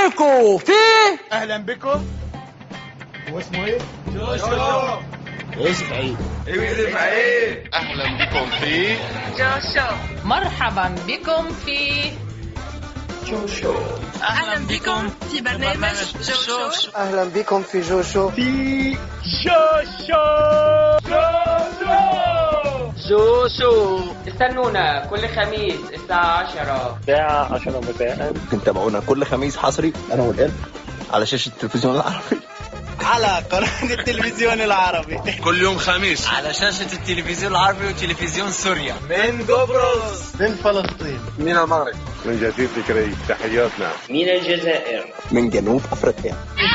بيكم في اهلا بكم هو اسمه ايه؟ جوشو يوسف عيد يوسف عيد اهلا بكم في مرحبا بكم في أهلا بكم في برنامج جوشو اهلا بكم في جوشو في جوشو جوشو استنونا كل خميس الساعة 10 الساعة 10 مساء تابعونا كل خميس حصري أنا والقلب على شاشة التلفزيون العربي على قناة التلفزيون العربي كل يوم خميس على شاشة التلفزيون العربي وتلفزيون سوريا من قبرص من فلسطين من المغرب من جديد ذكري تحياتنا من الجزائر من جنوب أفريقيا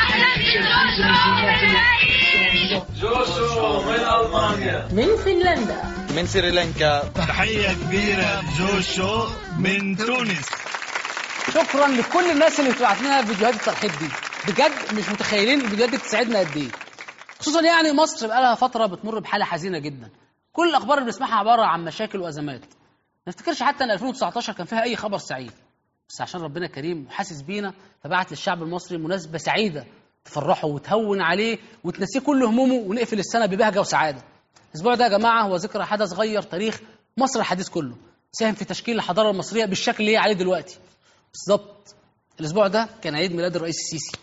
جوشو من المانيا من فنلندا من سريلانكا تحية كبيرة جوشو من تونس شكرا لكل الناس اللي بتبعت لنا فيديوهات الترحيب دي بجد مش متخيلين الفيديوهات دي بتساعدنا قد ايه خصوصا يعني مصر بقالها فتره بتمر بحاله حزينه جدا كل الاخبار اللي بنسمعها عباره عن مشاكل وازمات ما افتكرش حتى ان 2019 كان فيها اي خبر سعيد بس عشان ربنا كريم وحاسس بينا فبعت للشعب المصري مناسبه سعيده تفرحه وتهون عليه وتنسيه كل همومه ونقفل السنه ببهجه وسعاده الاسبوع ده يا جماعه هو ذكرى حدث غير تاريخ مصر الحديث كله ساهم في تشكيل الحضاره المصريه بالشكل اللي هي عليه دلوقتي بالظبط الاسبوع ده كان عيد ميلاد الرئيس السيسي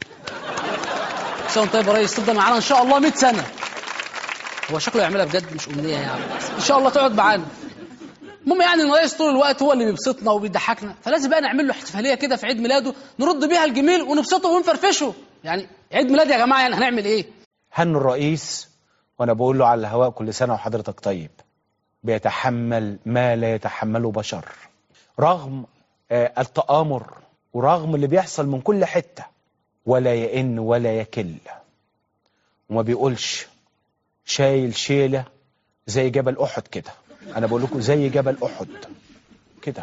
سنة طيب يا ريس تفضل معانا ان شاء الله 100 سنه هو شكله يعملها بجد مش امنيه يعني بس ان شاء الله تقعد معانا المهم يعني ان الرئيس طول الوقت هو اللي بيبسطنا وبيضحكنا فلازم بقى نعمل له احتفاليه كده في عيد ميلاده نرد بيها الجميل ونبسطه ونفرفشه يعني عيد ميلاد يا جماعه يعني هنعمل ايه هنوا الرئيس وانا بقول له على الهواء كل سنه وحضرتك طيب بيتحمل ما لا يتحمله بشر رغم آه التآمر ورغم اللي بيحصل من كل حته ولا يئن ولا يكل وما بيقولش شايل شيله زي جبل احد كده انا بقول لكم زي جبل احد كده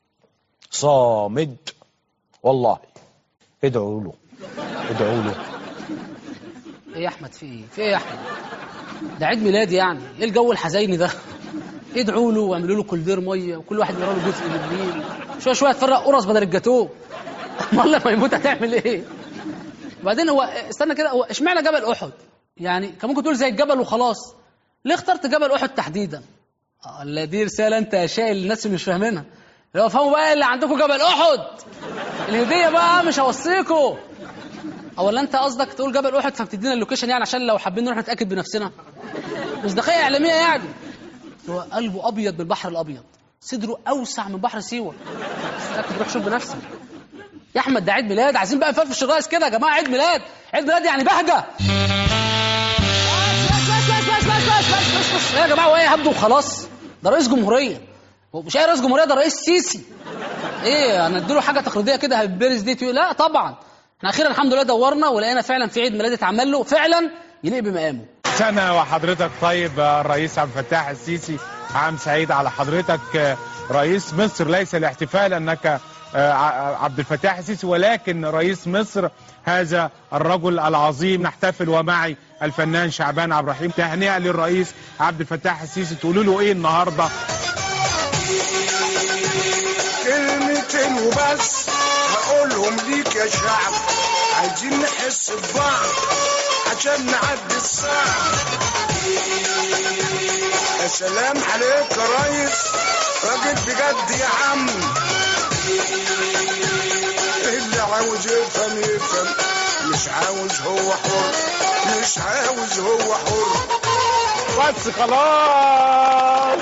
صامد والله ادعوا له ادعوا له ايه يا احمد في ايه في ايه يا احمد ده عيد ميلادي يعني ايه الجو الحزيني ده ادعوا له واعملوا له كولدير ميه وكل واحد يقرا له جزء من النيل شويه شويه تفرق قرص بدل الجاتوه امال لما يموت هتعمل ايه وبعدين هو استنى كده هو اشمعنى جبل احد يعني كان ممكن تقول زي الجبل وخلاص ليه اخترت جبل احد تحديدا آه، لا دي رساله انت يا شايل للناس اللي مش فاهمينها لو فهموا بقى اللي عندكم جبل احد الهديه بقى مش هوصيكوا اولا انت قصدك تقول جبل احد فبتدينا اللوكيشن يعني عشان لو حابين نروح نتاكد بنفسنا مصداقيه اعلاميه يعني هو قلبه ابيض من البحر الابيض صدره اوسع من بحر سيوه بس تاكد روح شوف بنفسك يا احمد ده عيد ميلاد عايزين بقى نفرفش الراس كده يا جماعه عيد ميلاد عيد ميلاد يعني بهجه بس بس بس بس بس بس بس بس بس يا جماعه وايه هبدو وخلاص ده رئيس جمهوريه هو مش اي رئيس جمهوريه ده رئيس سيسي ايه انا اديله حاجه تقليديه كده هيبرز دي تقول لا طبعا احنا اخيرا الحمد لله دورنا ولقينا فعلا في عيد ميلاد اتعمل له فعلا يليق بمقامه سنة وحضرتك طيب آه، الرئيس عبد الفتاح السيسي عام سعيد على حضرتك آه، رئيس مصر ليس الاحتفال انك آه، ع- عبد الفتاح السيسي ولكن رئيس مصر هذا الرجل العظيم نحتفل ومعي الفنان شعبان عبد الرحيم تهنئة للرئيس عبد الفتاح السيسي تقولوا له ايه النهارده كلمتين وبس هقولهم ليك يا شعب عايزين نحس ببعض عشان نعدي الصعب يا سلام عليك يا ريس راجل بجد يا عم اللي عاوز يفهم يفهم مش عاوز هو حر مش عاوز هو حر بس خلاص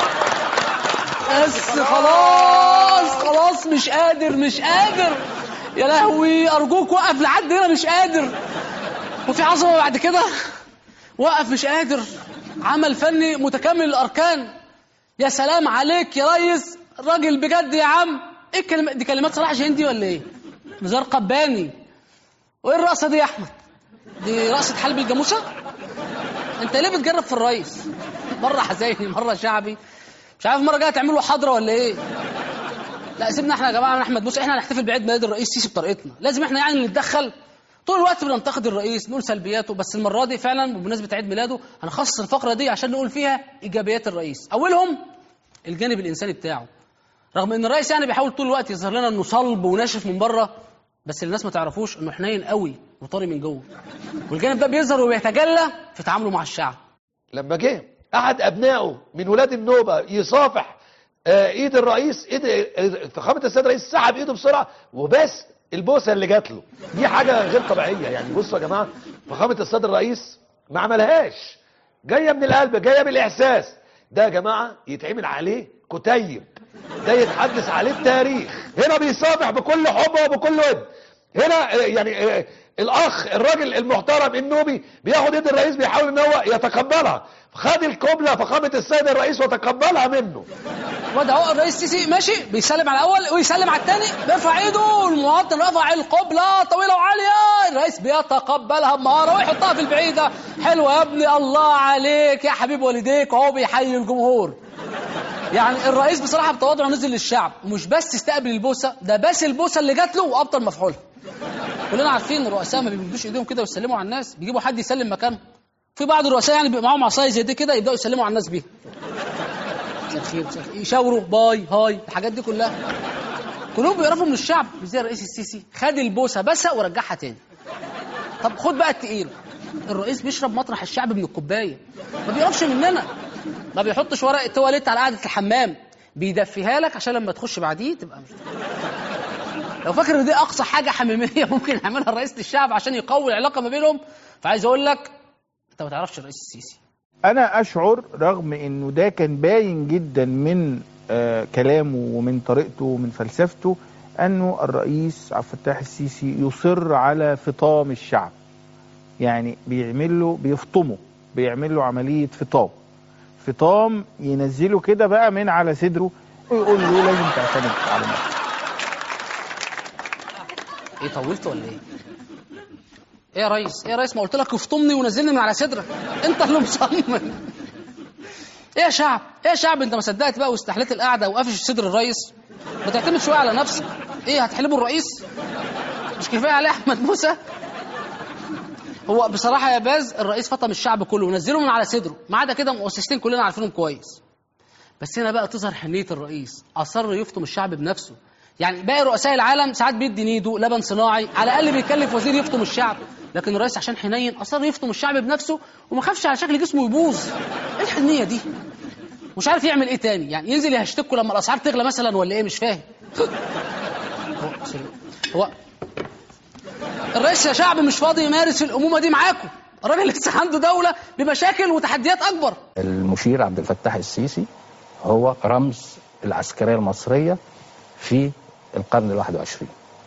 بس خلاص خلاص مش قادر مش قادر يا لهوي ارجوك وقف لحد هنا مش قادر وفي عظمه بعد كده وقف مش قادر عمل فني متكامل الاركان يا سلام عليك يا ريس راجل بجد يا عم ايه الكلمات دي كلمات صلاح جندي ولا ايه نزار قباني وايه الرقصه دي يا احمد دي رقصه حلب الجاموسه انت ليه بتجرب في الريس مره حزيني مره شعبي مش عارف المره الجايه تعملوا حضره ولا ايه لا سيبنا احنا يا جماعه من احمد بص احنا هنحتفل بعيد ميلاد الرئيس سيسي بطريقتنا لازم احنا يعني نتدخل طول الوقت بننتقد الرئيس نقول سلبياته بس المره دي فعلا بمناسبه عيد ميلاده هنخصص الفقره دي عشان نقول فيها ايجابيات الرئيس اولهم الجانب الانساني بتاعه رغم ان الرئيس يعني بيحاول طول الوقت يظهر لنا انه صلب وناشف من بره بس اللي الناس ما تعرفوش انه حنين قوي وطري من جوه والجانب ده بيظهر وبيتجلى في تعامله مع الشعب لما جه احد ابنائه من ولاد النوبه يصافح آه، ايد الرئيس ايد آه، فخامه السيد الرئيس سحب ايده بسرعه وبس البوسه اللي جات له دي حاجه غير طبيعيه يعني بصوا يا جماعه فخامه السيد الرئيس ما عملهاش جايه من القلب جايه بالاحساس ده يا جماعه يتعمل عليه كتيب ده يتحدث عليه التاريخ هنا بيصافح بكل حب وبكل ود هنا آه، يعني آه، الاخ الراجل المحترم النوبي بياخد ايد الرئيس بيحاول ان هو يتقبلها خد الكوبله فخامه السيد الرئيس وتقبلها منه وده هو الرئيس السيسي ماشي بيسلم على الاول ويسلم على الثاني بيرفع ايده المواطن رفع القبله طويله وعاليه الرئيس بيتقبلها بمهاره ويحطها في البعيده حلوه يا ابني الله عليك يا حبيب والديك وهو بيحيي الجمهور يعني الرئيس بصراحه بتواضعه نزل للشعب ومش بس استقبل البوسه ده بس البوسه اللي جات له وابطل مفعولها كلنا عارفين الرؤساء ما بيمدوش ايديهم كده ويسلموا على الناس بيجيبوا حد يسلم مكانهم في بعض الرؤساء يعني بيبقى معاهم عصايه زي دي كده يبداوا يسلموا على الناس بيها مساء الخير مساء الخير. يشاوروا باي هاي الحاجات دي كلها كلهم بيقرفوا من الشعب مش زي الرئيس السيسي خد البوسه بسق ورجعها تاني طب خد بقى التقيل الرئيس بيشرب مطرح الشعب من الكوبايه ما بيقرفش مننا ما بيحطش ورق التواليت على قعده الحمام بيدفيها لك عشان لما تخش بعديه تبقى مش لو فاكر ان دي اقصى حاجه حميميه ممكن يعملها الرئيس للشعب عشان يقوي العلاقه ما بينهم فعايز اقول لك انت ما تعرفش الرئيس السيسي انا اشعر رغم انه ده كان باين جدا من آه كلامه ومن طريقته ومن فلسفته انه الرئيس عبد الفتاح السيسي يصر على فطام الشعب يعني بيعمل له بيفطمه بيعمل له عمليه فطام فطام ينزله كده بقى من على صدره ويقول له لازم تعتمد على نفسك ايه طولت ولا ايه؟ ايه يا ريس؟ ايه يا ريس ما قلت لك افطمني ونزلني من على صدرك؟ انت اللي مصمم. ايه يا شعب؟ ايه يا شعب انت ما صدقت بقى واستحليت القعده وقافش صدر الريس؟ ما تعتمد شويه على نفسك. ايه هتحلبوا الرئيس؟ مش كفايه عليه احمد موسى؟ هو بصراحه يا باز الرئيس فطم الشعب كله ونزله من على صدره، ما عدا كده مؤسستين كلنا عارفينهم كويس. بس هنا بقى تظهر حنيه الرئيس، اصر يفطم الشعب بنفسه. يعني باقي رؤساء العالم ساعات بيدي نيدو لبن صناعي على الاقل بيكلف وزير يفطم الشعب لكن الرئيس عشان حنين اصر يفطم الشعب بنفسه وما خافش على شكل جسمه يبوظ ايه الحنيه دي مش عارف يعمل ايه تاني يعني ينزل يهشتكوا لما الاسعار تغلى مثلا ولا ايه مش فاهم هو سوري. هو الرئيس يا شعب مش فاضي يمارس الامومه دي معاكم الراجل لسه عنده دوله بمشاكل وتحديات اكبر المشير عبد الفتاح السيسي هو رمز العسكريه المصريه في القرن الواحد وعشرين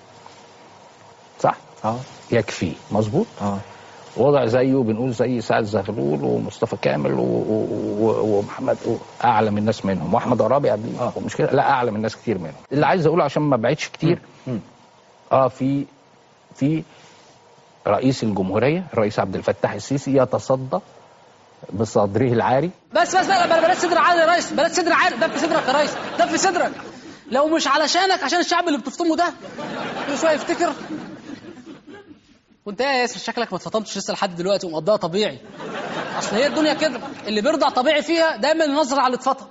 صح؟ اه يكفي مظبوط؟ اه وضع زيه بنقول زي سعد زغلول ومصطفى كامل و... و... و... ومحمد و... اعلى من الناس منهم واحمد عرابي قبل آه. مش كده لا اعلى من الناس كتير منهم اللي عايز اقوله عشان ما بعيدش كتير م. اه في في رئيس الجمهوريه الرئيس عبد الفتاح السيسي يتصدى بصدره العاري بس بس لا بلاش صدر عالي يا ريس بلاش صدر عالي ده في صدرك يا ريس ده في صدرك لو مش علشانك عشان الشعب اللي بتفطمه ده كل شويه يفتكر وانت ايه يا ياسر شكلك ما اتفطمتش لسه لحد دلوقتي ومقضيها طبيعي اصل هي الدنيا كده اللي بيرضع طبيعي فيها دايما ينظر على اللي اتفطم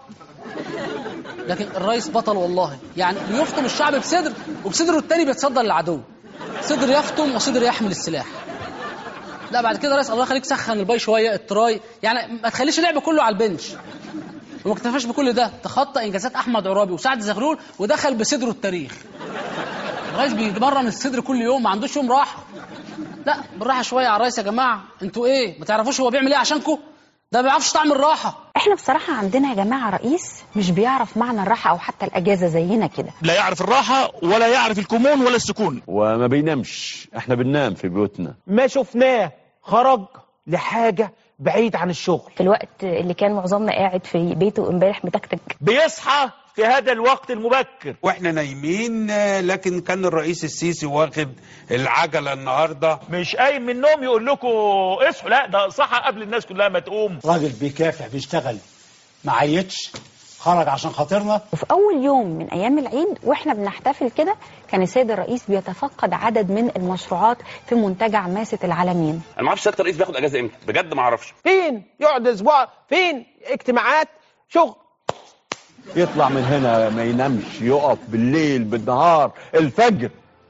لكن الرئيس بطل والله يعني بيفطم الشعب بصدر وبصدره التاني بيتصدى للعدو صدر يفطم وصدر يحمل السلاح لا بعد كده يا ريس الله يخليك سخن الباي شويه التراي يعني ما تخليش اللعب كله على البنش وما اكتفاش بكل ده تخطى انجازات احمد عرابي وسعد زغلول ودخل بصدره التاريخ الرئيس بيتمرن الصدر كل يوم ما عندوش يوم راحه لا بالراحه شويه على الرئيس يا جماعه انتوا ايه ما تعرفوش هو بيعمل ايه عشانكم ده ما بيعرفش طعم الراحه احنا بصراحه عندنا يا جماعه رئيس مش بيعرف معنى الراحه او حتى الاجازه زينا كده لا يعرف الراحة ولا يعرف الكمون ولا السكون وما بينامش احنا بننام في بيوتنا ما شفناه خرج لحاجه بعيد عن الشغل في الوقت اللي كان معظمنا قاعد في بيته امبارح متكتك بيصحى في هذا الوقت المبكر واحنا نايمين آه، لكن كان الرئيس السيسي واخد العجله النهارده مش قايم من النوم يقول لكم اصحوا لا ده صحى قبل الناس كلها ما تقوم راجل بيكافح بيشتغل ما عيتش خرج عشان خاطرنا وفي اول يوم من ايام العيد واحنا بنحتفل كده كان السيد الرئيس بيتفقد عدد من المشروعات في منتجع ماسة العالمين انا ما اعرفش سياده الرئيس بياخد اجازه امتى بجد ما اعرفش فين يقعد اسبوع فين اجتماعات شغل يطلع من هنا ما ينامش يقف بالليل بالنهار الفجر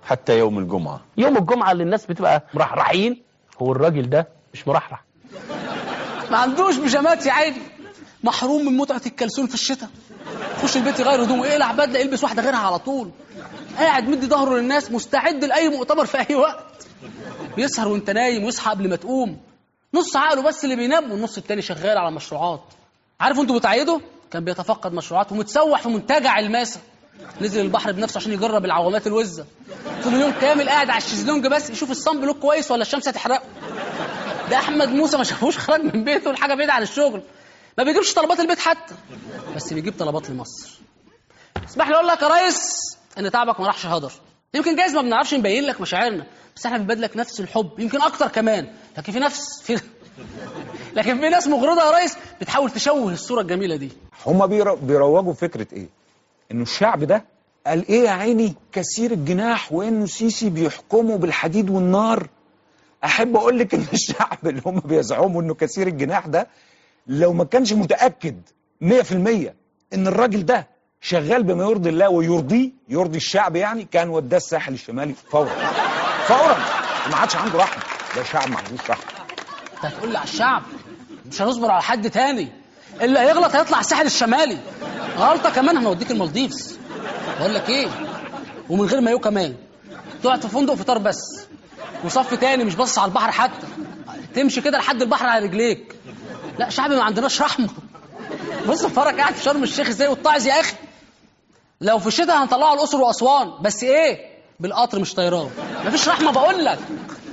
حتى يوم الجمعة يوم الجمعه اللي الناس بتبقى مرحرحين هو الراجل ده مش مرحرح ما عندوش بيجامات يا عيني محروم من متعه الكلسون في الشتاء يخش البيت يغير هدومه اقلع بدله يلبس واحده غيرها على طول قاعد مدي ظهره للناس مستعد لاي مؤتمر في اي وقت بيسهر وانت نايم ويصحى قبل ما تقوم نص عقله بس اللي بينام والنص التاني شغال على مشروعات عارف انتوا بتعيدوا كان بيتفقد مشروعات ومتسوح في منتجع الماسة نزل البحر بنفسه عشان يجرب العوامات الوزه طول اليوم كامل قاعد على الشезлونج بس يشوف الصن بلوك كويس ولا الشمس هتحرقه ده احمد موسى ما شافوش خرج من بيته لحاجه بعيده عن الشغل ما بيجيبش طلبات البيت حتى بس بيجيب طلبات لمصر اسمح لي اقول لك يا ريس ان تعبك ما راحش هدر يمكن جايز ما بنعرفش نبين لك مشاعرنا بس احنا بنبادلك لك نفس الحب يمكن اكتر كمان لكن في نفس في لكن في ناس مغرضه يا ريس بتحاول تشوه الصوره الجميله دي هما بيرو- بيروجوا فكره ايه؟ انه الشعب ده قال ايه يا عيني كثير الجناح وانه سيسي بيحكمه بالحديد والنار احب اقول لك ان الشعب اللي هم بيزعموا انه كثير الجناح ده لو ما كانش متاكد 100% ان الراجل ده شغال بما يرضي الله ويرضيه يرضي الشعب يعني كان وداه الساحل الشمالي فورا فورا ما عادش عنده رحمه ده شعب ما عندوش رحمه انت هتقول لي على الشعب مش هنصبر على حد تاني اللي هيغلط هيطلع الساحل الشمالي غلطه كمان هنوديك المالديفز بقول لك ايه ومن غير مايو كمان تقعد في فندق فطار بس وصف تاني مش بص على البحر حتى تمشي كده لحد البحر على رجليك لا شعب ما عندناش رحمه بص فرج قاعد في شرم الشيخ ازاي والطاعز يا اخي لو في الشتاء هنطلعه الاقصر واسوان بس ايه بالقطر مش طيران مفيش رحمه بقول لك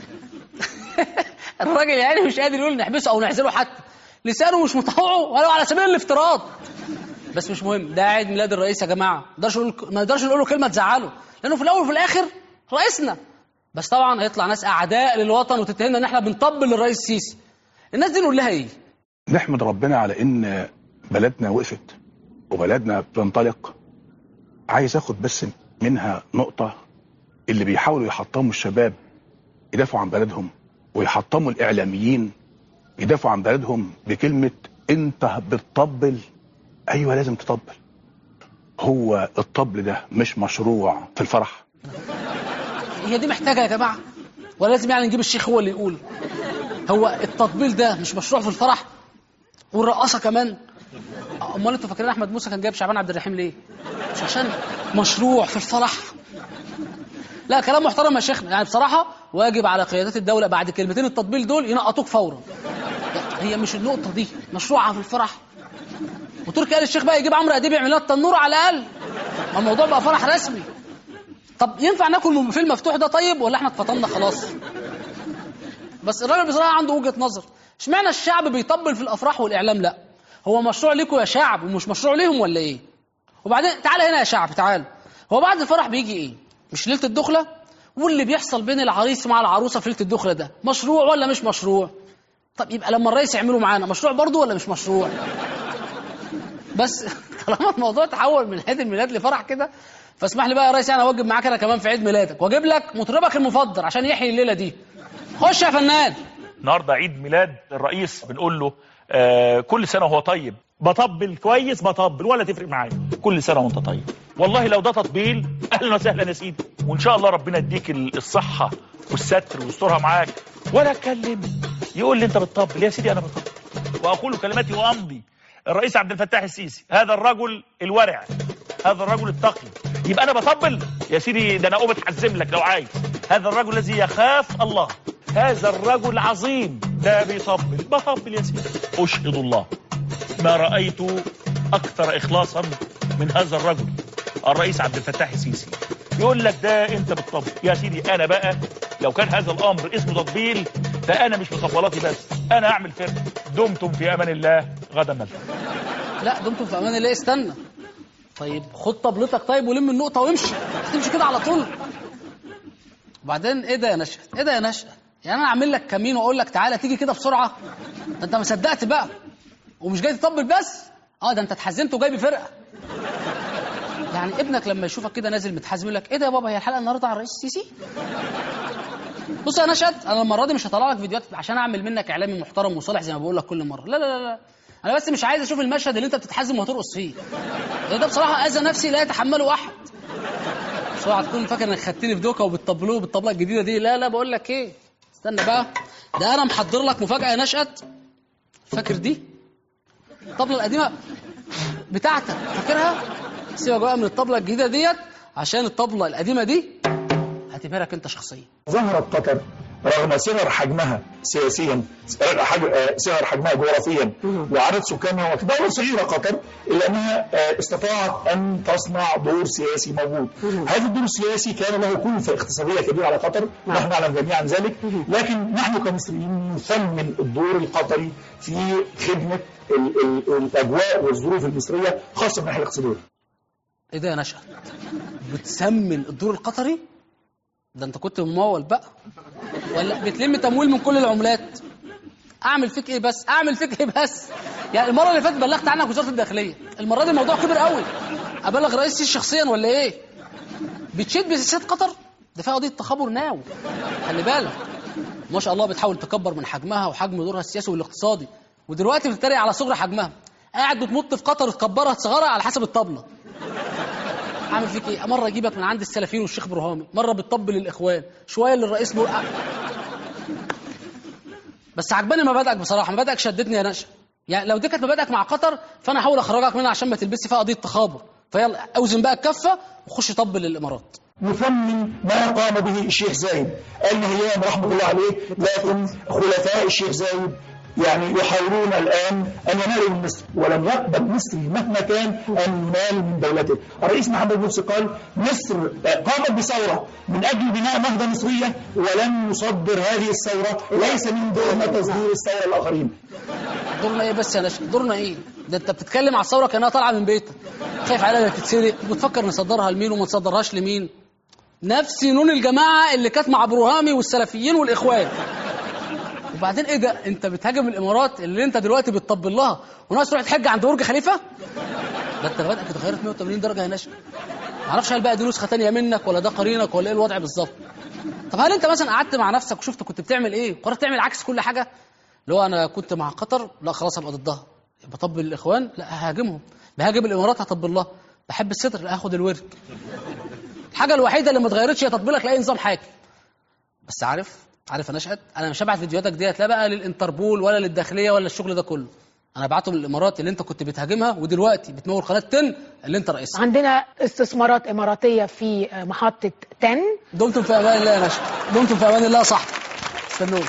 الراجل يعني مش قادر يقول نحبسه او نعزله حتى لسانه مش مطوعه ولو على سبيل الافتراض بس مش مهم ده عيد ميلاد الرئيس يا جماعه ما نقدرش نقول ما نقدرش نقول له كلمه تزعله لانه في الاول وفي الاخر رئيسنا بس طبعا هيطلع ناس اعداء للوطن وتتهمنا ان احنا بنطبل للرئيس السيسي الناس دي نقول لها ايه نحمد ربنا على ان بلدنا وقفت وبلدنا بتنطلق عايز اخد بس منها نقطة اللي بيحاولوا يحطموا الشباب يدافعوا عن بلدهم ويحطموا الاعلاميين يدافعوا عن بلدهم بكلمة انت بتطبل ايوه لازم تطبل هو الطبل ده مش مشروع في الفرح هي دي محتاجه يا جماعه ولا لازم يعني نجيب الشيخ هو اللي يقول هو التطبيل ده مش مشروع في الفرح والرقاصه كمان امال انتوا فاكرين احمد موسى كان جايب شعبان عبد الرحيم ليه مش عشان مشروع في الفرح لا كلام محترم يا شيخنا يعني بصراحه واجب على قيادات الدوله بعد كلمتين التطبيل دول ينقطوك فورا لا، هي مش النقطه دي مشروعها في الفرح وتركي آل الشيخ بقى يجيب عمرو اديب يعمل لها التنور على الاقل ما الموضوع بقى فرح رسمي طب ينفع ناكل من البوفيه المفتوح ده طيب ولا احنا اتفطمنا خلاص بس الراجل بصراحه عنده وجهه نظر اشمعنى الشعب بيطبل في الافراح والاعلام لا هو مشروع ليكوا يا شعب ومش مشروع ليهم ولا ايه وبعدين تعالى هنا يا شعب تعال هو بعد الفرح بيجي ايه مش ليله الدخله واللي بيحصل بين العريس مع العروسه في ليله الدخله ده مشروع ولا مش مشروع طب يبقى لما الرئيس يعمله معانا مشروع برضه ولا مش مشروع بس طالما الموضوع تحول من عيد الميلاد لفرح كده فاسمح لي بقى يا ريس انا اوجب معاك انا كمان في عيد ميلادك واجيب لك مطربك المفضل عشان يحيي الليله دي خش يا فنان النهارده عيد ميلاد الرئيس بنقول له آه كل سنه وهو طيب بطبل كويس بطبل ولا تفرق معايا كل سنه وانت طيب والله لو ده تطبيل اهلا وسهلا يا سيدي وان شاء الله ربنا يديك ال- الصحه والستر ويسترها معاك ولا اتكلم يقول لي انت بتطبل يا سيدي انا بطبل واقول كلماتي وامضي الرئيس عبد الفتاح السيسي هذا الرجل الورع هذا الرجل التقي يبقى انا بطبل يا سيدي ده انا اقوم اتحزم لك لو عايز هذا الرجل الذي يخاف الله هذا الرجل عظيم ده بيطبل بطبل يا سيدي اشهد الله ما رايت اكثر اخلاصا من هذا الرجل الرئيس عبد الفتاح السيسي يقول لك ده انت بتطبل يا سيدي انا بقى لو كان هذا الامر اسمه تطبيل فانا مش مطبلاتي بس انا اعمل فرق دمتم في امان الله غدا نلتقي لا دمتم في امان الله استنى طيب خد طبلتك طيب ولم النقطه وامشي تمشي كده على طول وبعدين ايه ده يا نشأة ايه ده يا نشأة يعني انا اعمل لك كمين واقول لك تعالى تيجي كده بسرعه ده انت ما صدقت بقى ومش جاي تطبل بس اه ده انت اتحزمت وجاي بفرقه يعني ابنك لما يشوفك كده نازل متحزم يقول لك ايه ده يا بابا هي الحلقه النهارده على الرئيس السيسي بص يا نشأت انا المره دي مش هطلع لك فيديوهات عشان اعمل منك اعلامي محترم وصالح زي ما بقول لك كل مره لا لا لا, لا. انا بس مش عايز اشوف المشهد اللي انت بتتحزم وهترقص فيه ده, ده بصراحه اذى نفسي لا يتحمله احد بس اوعى تكون فاكر انك خدتني في دوكه وبتطبلوه بالطبله الجديده دي لا لا بقول لك ايه استنى بقى ده انا محضر لك مفاجاه يا نشأت فاكر دي الطبله القديمه بتاعتك فاكرها سيبك بقى من الطبله الجديده ديت عشان الطبله القديمه دي هتبقى لك انت شخصيا ظهرت قطر رغم صغر حجمها سياسيا حج- صغر حجمها جغرافيا وعدد سكانها وكدولة صغيرة قطر إلا أنها آه، استطاعت أن تصنع دور سياسي موجود هذا الدور السياسي كان له كلفة اقتصادية كبيرة على قطر نحن نعلم جميعا ذلك لكن نحن كمصريين نثمن الدور القطري في خدمة ال- ال- الأجواء والظروف المصرية خاصة من الناحية الاقتصادية ايه ده يا نشأت بتسمن الدور القطري ده انت كنت ممول بقى ولا بتلم تمويل من كل العملات اعمل فيك ايه بس اعمل فيك ايه بس يعني المره اللي فاتت بلغت عنك وزاره الداخليه المره دي الموضوع كبر قوي ابلغ رئيس السيسي شخصيا ولا ايه بتشيد بسياسات قطر ده فيها قضيه تخابر ناو خلي بالك ما شاء الله بتحاول تكبر من حجمها وحجم دورها السياسي والاقتصادي ودلوقتي بتتريق على صغر حجمها قاعد بتمط في قطر تكبرها تصغرها على حسب الطبله عامل فيك ايه مره اجيبك من عند السلفيين والشيخ برهامي مره بتطبل للاخوان شويه للرئيس نور بس عجباني مبادئك بصراحه مبادئك شدتني يا نشا يعني لو دي كانت مبادئك مع قطر فانا هحاول اخرجك منها عشان ما تلبسي فيها قضيه تخابر فيلا اوزن بقى الكفه وخش طبل للامارات نثمن ما قام به الشيخ زايد آل نهيان رحمة الله عليه لكن خلفاء الشيخ زايد يعني يحاولون الآن أن ينالوا من مصر ولم يقبل مصري مهما كان أن ينال من دولته الرئيس محمد مرسي قال مصر قامت بثورة من أجل بناء نهضة مصرية ولن نصدر هذه الثورة ليس من دورنا تصدير الثورة الآخرين دورنا ايه بس يا نشا دورنا ايه ده انت بتتكلم على الثوره كانها طالعه من بيتك خايف عليها لا تتسرق وبتفكر نصدرها لمين وما نصدرهاش لمين نفس نون الجماعه اللي كانت مع برهامي والسلفيين والاخوان وبعدين ايه ده انت بتهاجم الامارات اللي انت دلوقتي بتطبل لها وناس تروح تحج عند برج خليفه ده انت مبادئك اتغيرت 180 درجه يا نشا معرفش هل بقى دي نسخه ثانيه منك ولا ده قرينك ولا ايه الوضع بالظبط طب هل انت مثلا قعدت مع نفسك وشفت كنت بتعمل ايه وقررت تعمل عكس كل حاجه اللي هو انا كنت مع قطر لا خلاص ابقى ضدها بطبل الاخوان لا ههاجمهم بهاجم الامارات هطبل لها بحب الستر لا هاخد الورك الحاجه الوحيده اللي ما اتغيرتش هي تطبيلك لاي نظام حاكم بس عارف عارف انا اشهد انا مش هبعت فيديوهاتك ديت لا بقى للانتربول ولا للداخليه ولا الشغل ده كله انا بعته للامارات اللي انت كنت بتهاجمها ودلوقتي بتمول قناه تن اللي انت رئيسها عندنا استثمارات إماراتية في محطة تن دمتم في امان الله يا باشا دمتم في امان الله يا صاحبي استنوني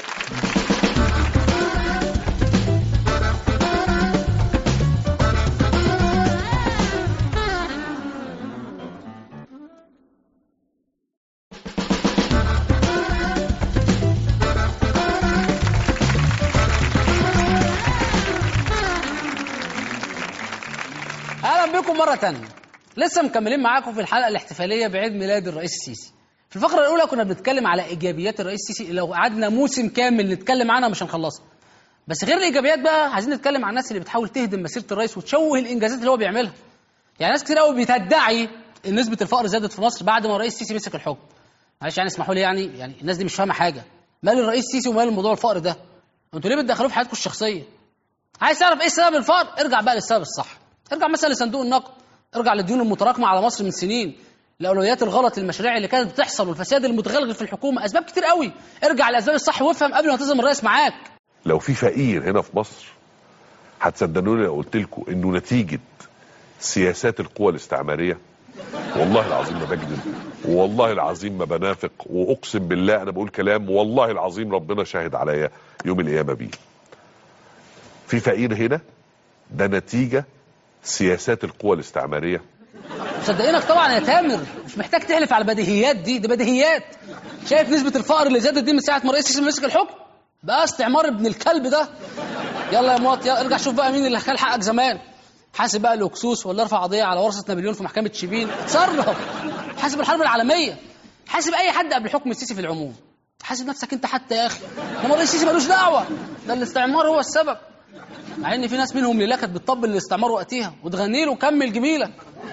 اهلا بكم مره تانية لسه مكملين معاكم في الحلقه الاحتفاليه بعيد ميلاد الرئيس السيسي في الفقره الاولى كنا بنتكلم على ايجابيات الرئيس السيسي لو قعدنا موسم كامل نتكلم عنها مش هنخلصها بس غير الايجابيات بقى عايزين نتكلم عن الناس اللي بتحاول تهدم مسيره الرئيس وتشوه الانجازات اللي هو بيعملها يعني ناس كتير قوي بتدعي ان نسبه الفقر زادت في مصر بعد ما الرئيس السيسي مسك الحكم معلش يعني اسمحوا لي يعني يعني الناس دي مش فاهمه حاجه مال الرئيس السيسي ومال موضوع الفقر ده انتوا ليه بتدخلوه في حياتكم الشخصيه عايز تعرف ايه سبب الفقر ارجع بقى للسبب الصح ارجع مثلا لصندوق النقد ارجع للديون المتراكمه على مصر من سنين الاولويات الغلط للمشاريع اللي كانت بتحصل والفساد المتغلغل في الحكومه اسباب كتير قوي ارجع للاسباب الصح وافهم قبل ما تلزم الرئيس معاك لو في فقير هنا في مصر هتصدقوني لو قلت لكم انه نتيجه سياسات القوى الاستعماريه والله العظيم ما بكذب والله العظيم ما بنافق واقسم بالله انا بقول كلام والله العظيم ربنا شاهد عليا يوم القيامه بيه في فقير هنا ده نتيجه سياسات القوى الاستعماريه مصدقينك طبعا يا تامر مش محتاج تحلف على البديهيات دي دي بديهيات شايف نسبه الفقر اللي زادت دي من ساعه ما الرئيس السيسي مسك الحكم بقى استعمار ابن الكلب ده يلا يا موات يلا ارجع شوف بقى مين اللي خال حقك زمان حاسب بقى الاكسوس ولا ارفع قضيه على ورثه نابليون في محكمه شبين اتصرف حاسب الحرب العالميه حاسب اي حد قبل حكم السيسي في العموم حاسب نفسك انت حتى يا اخي انما الرئيس السيسي ملوش دعوه ده الاستعمار هو السبب مع ان في ناس منهم اللي كانت بتطبل الاستعمار وقتها وتغني له كمل جميلك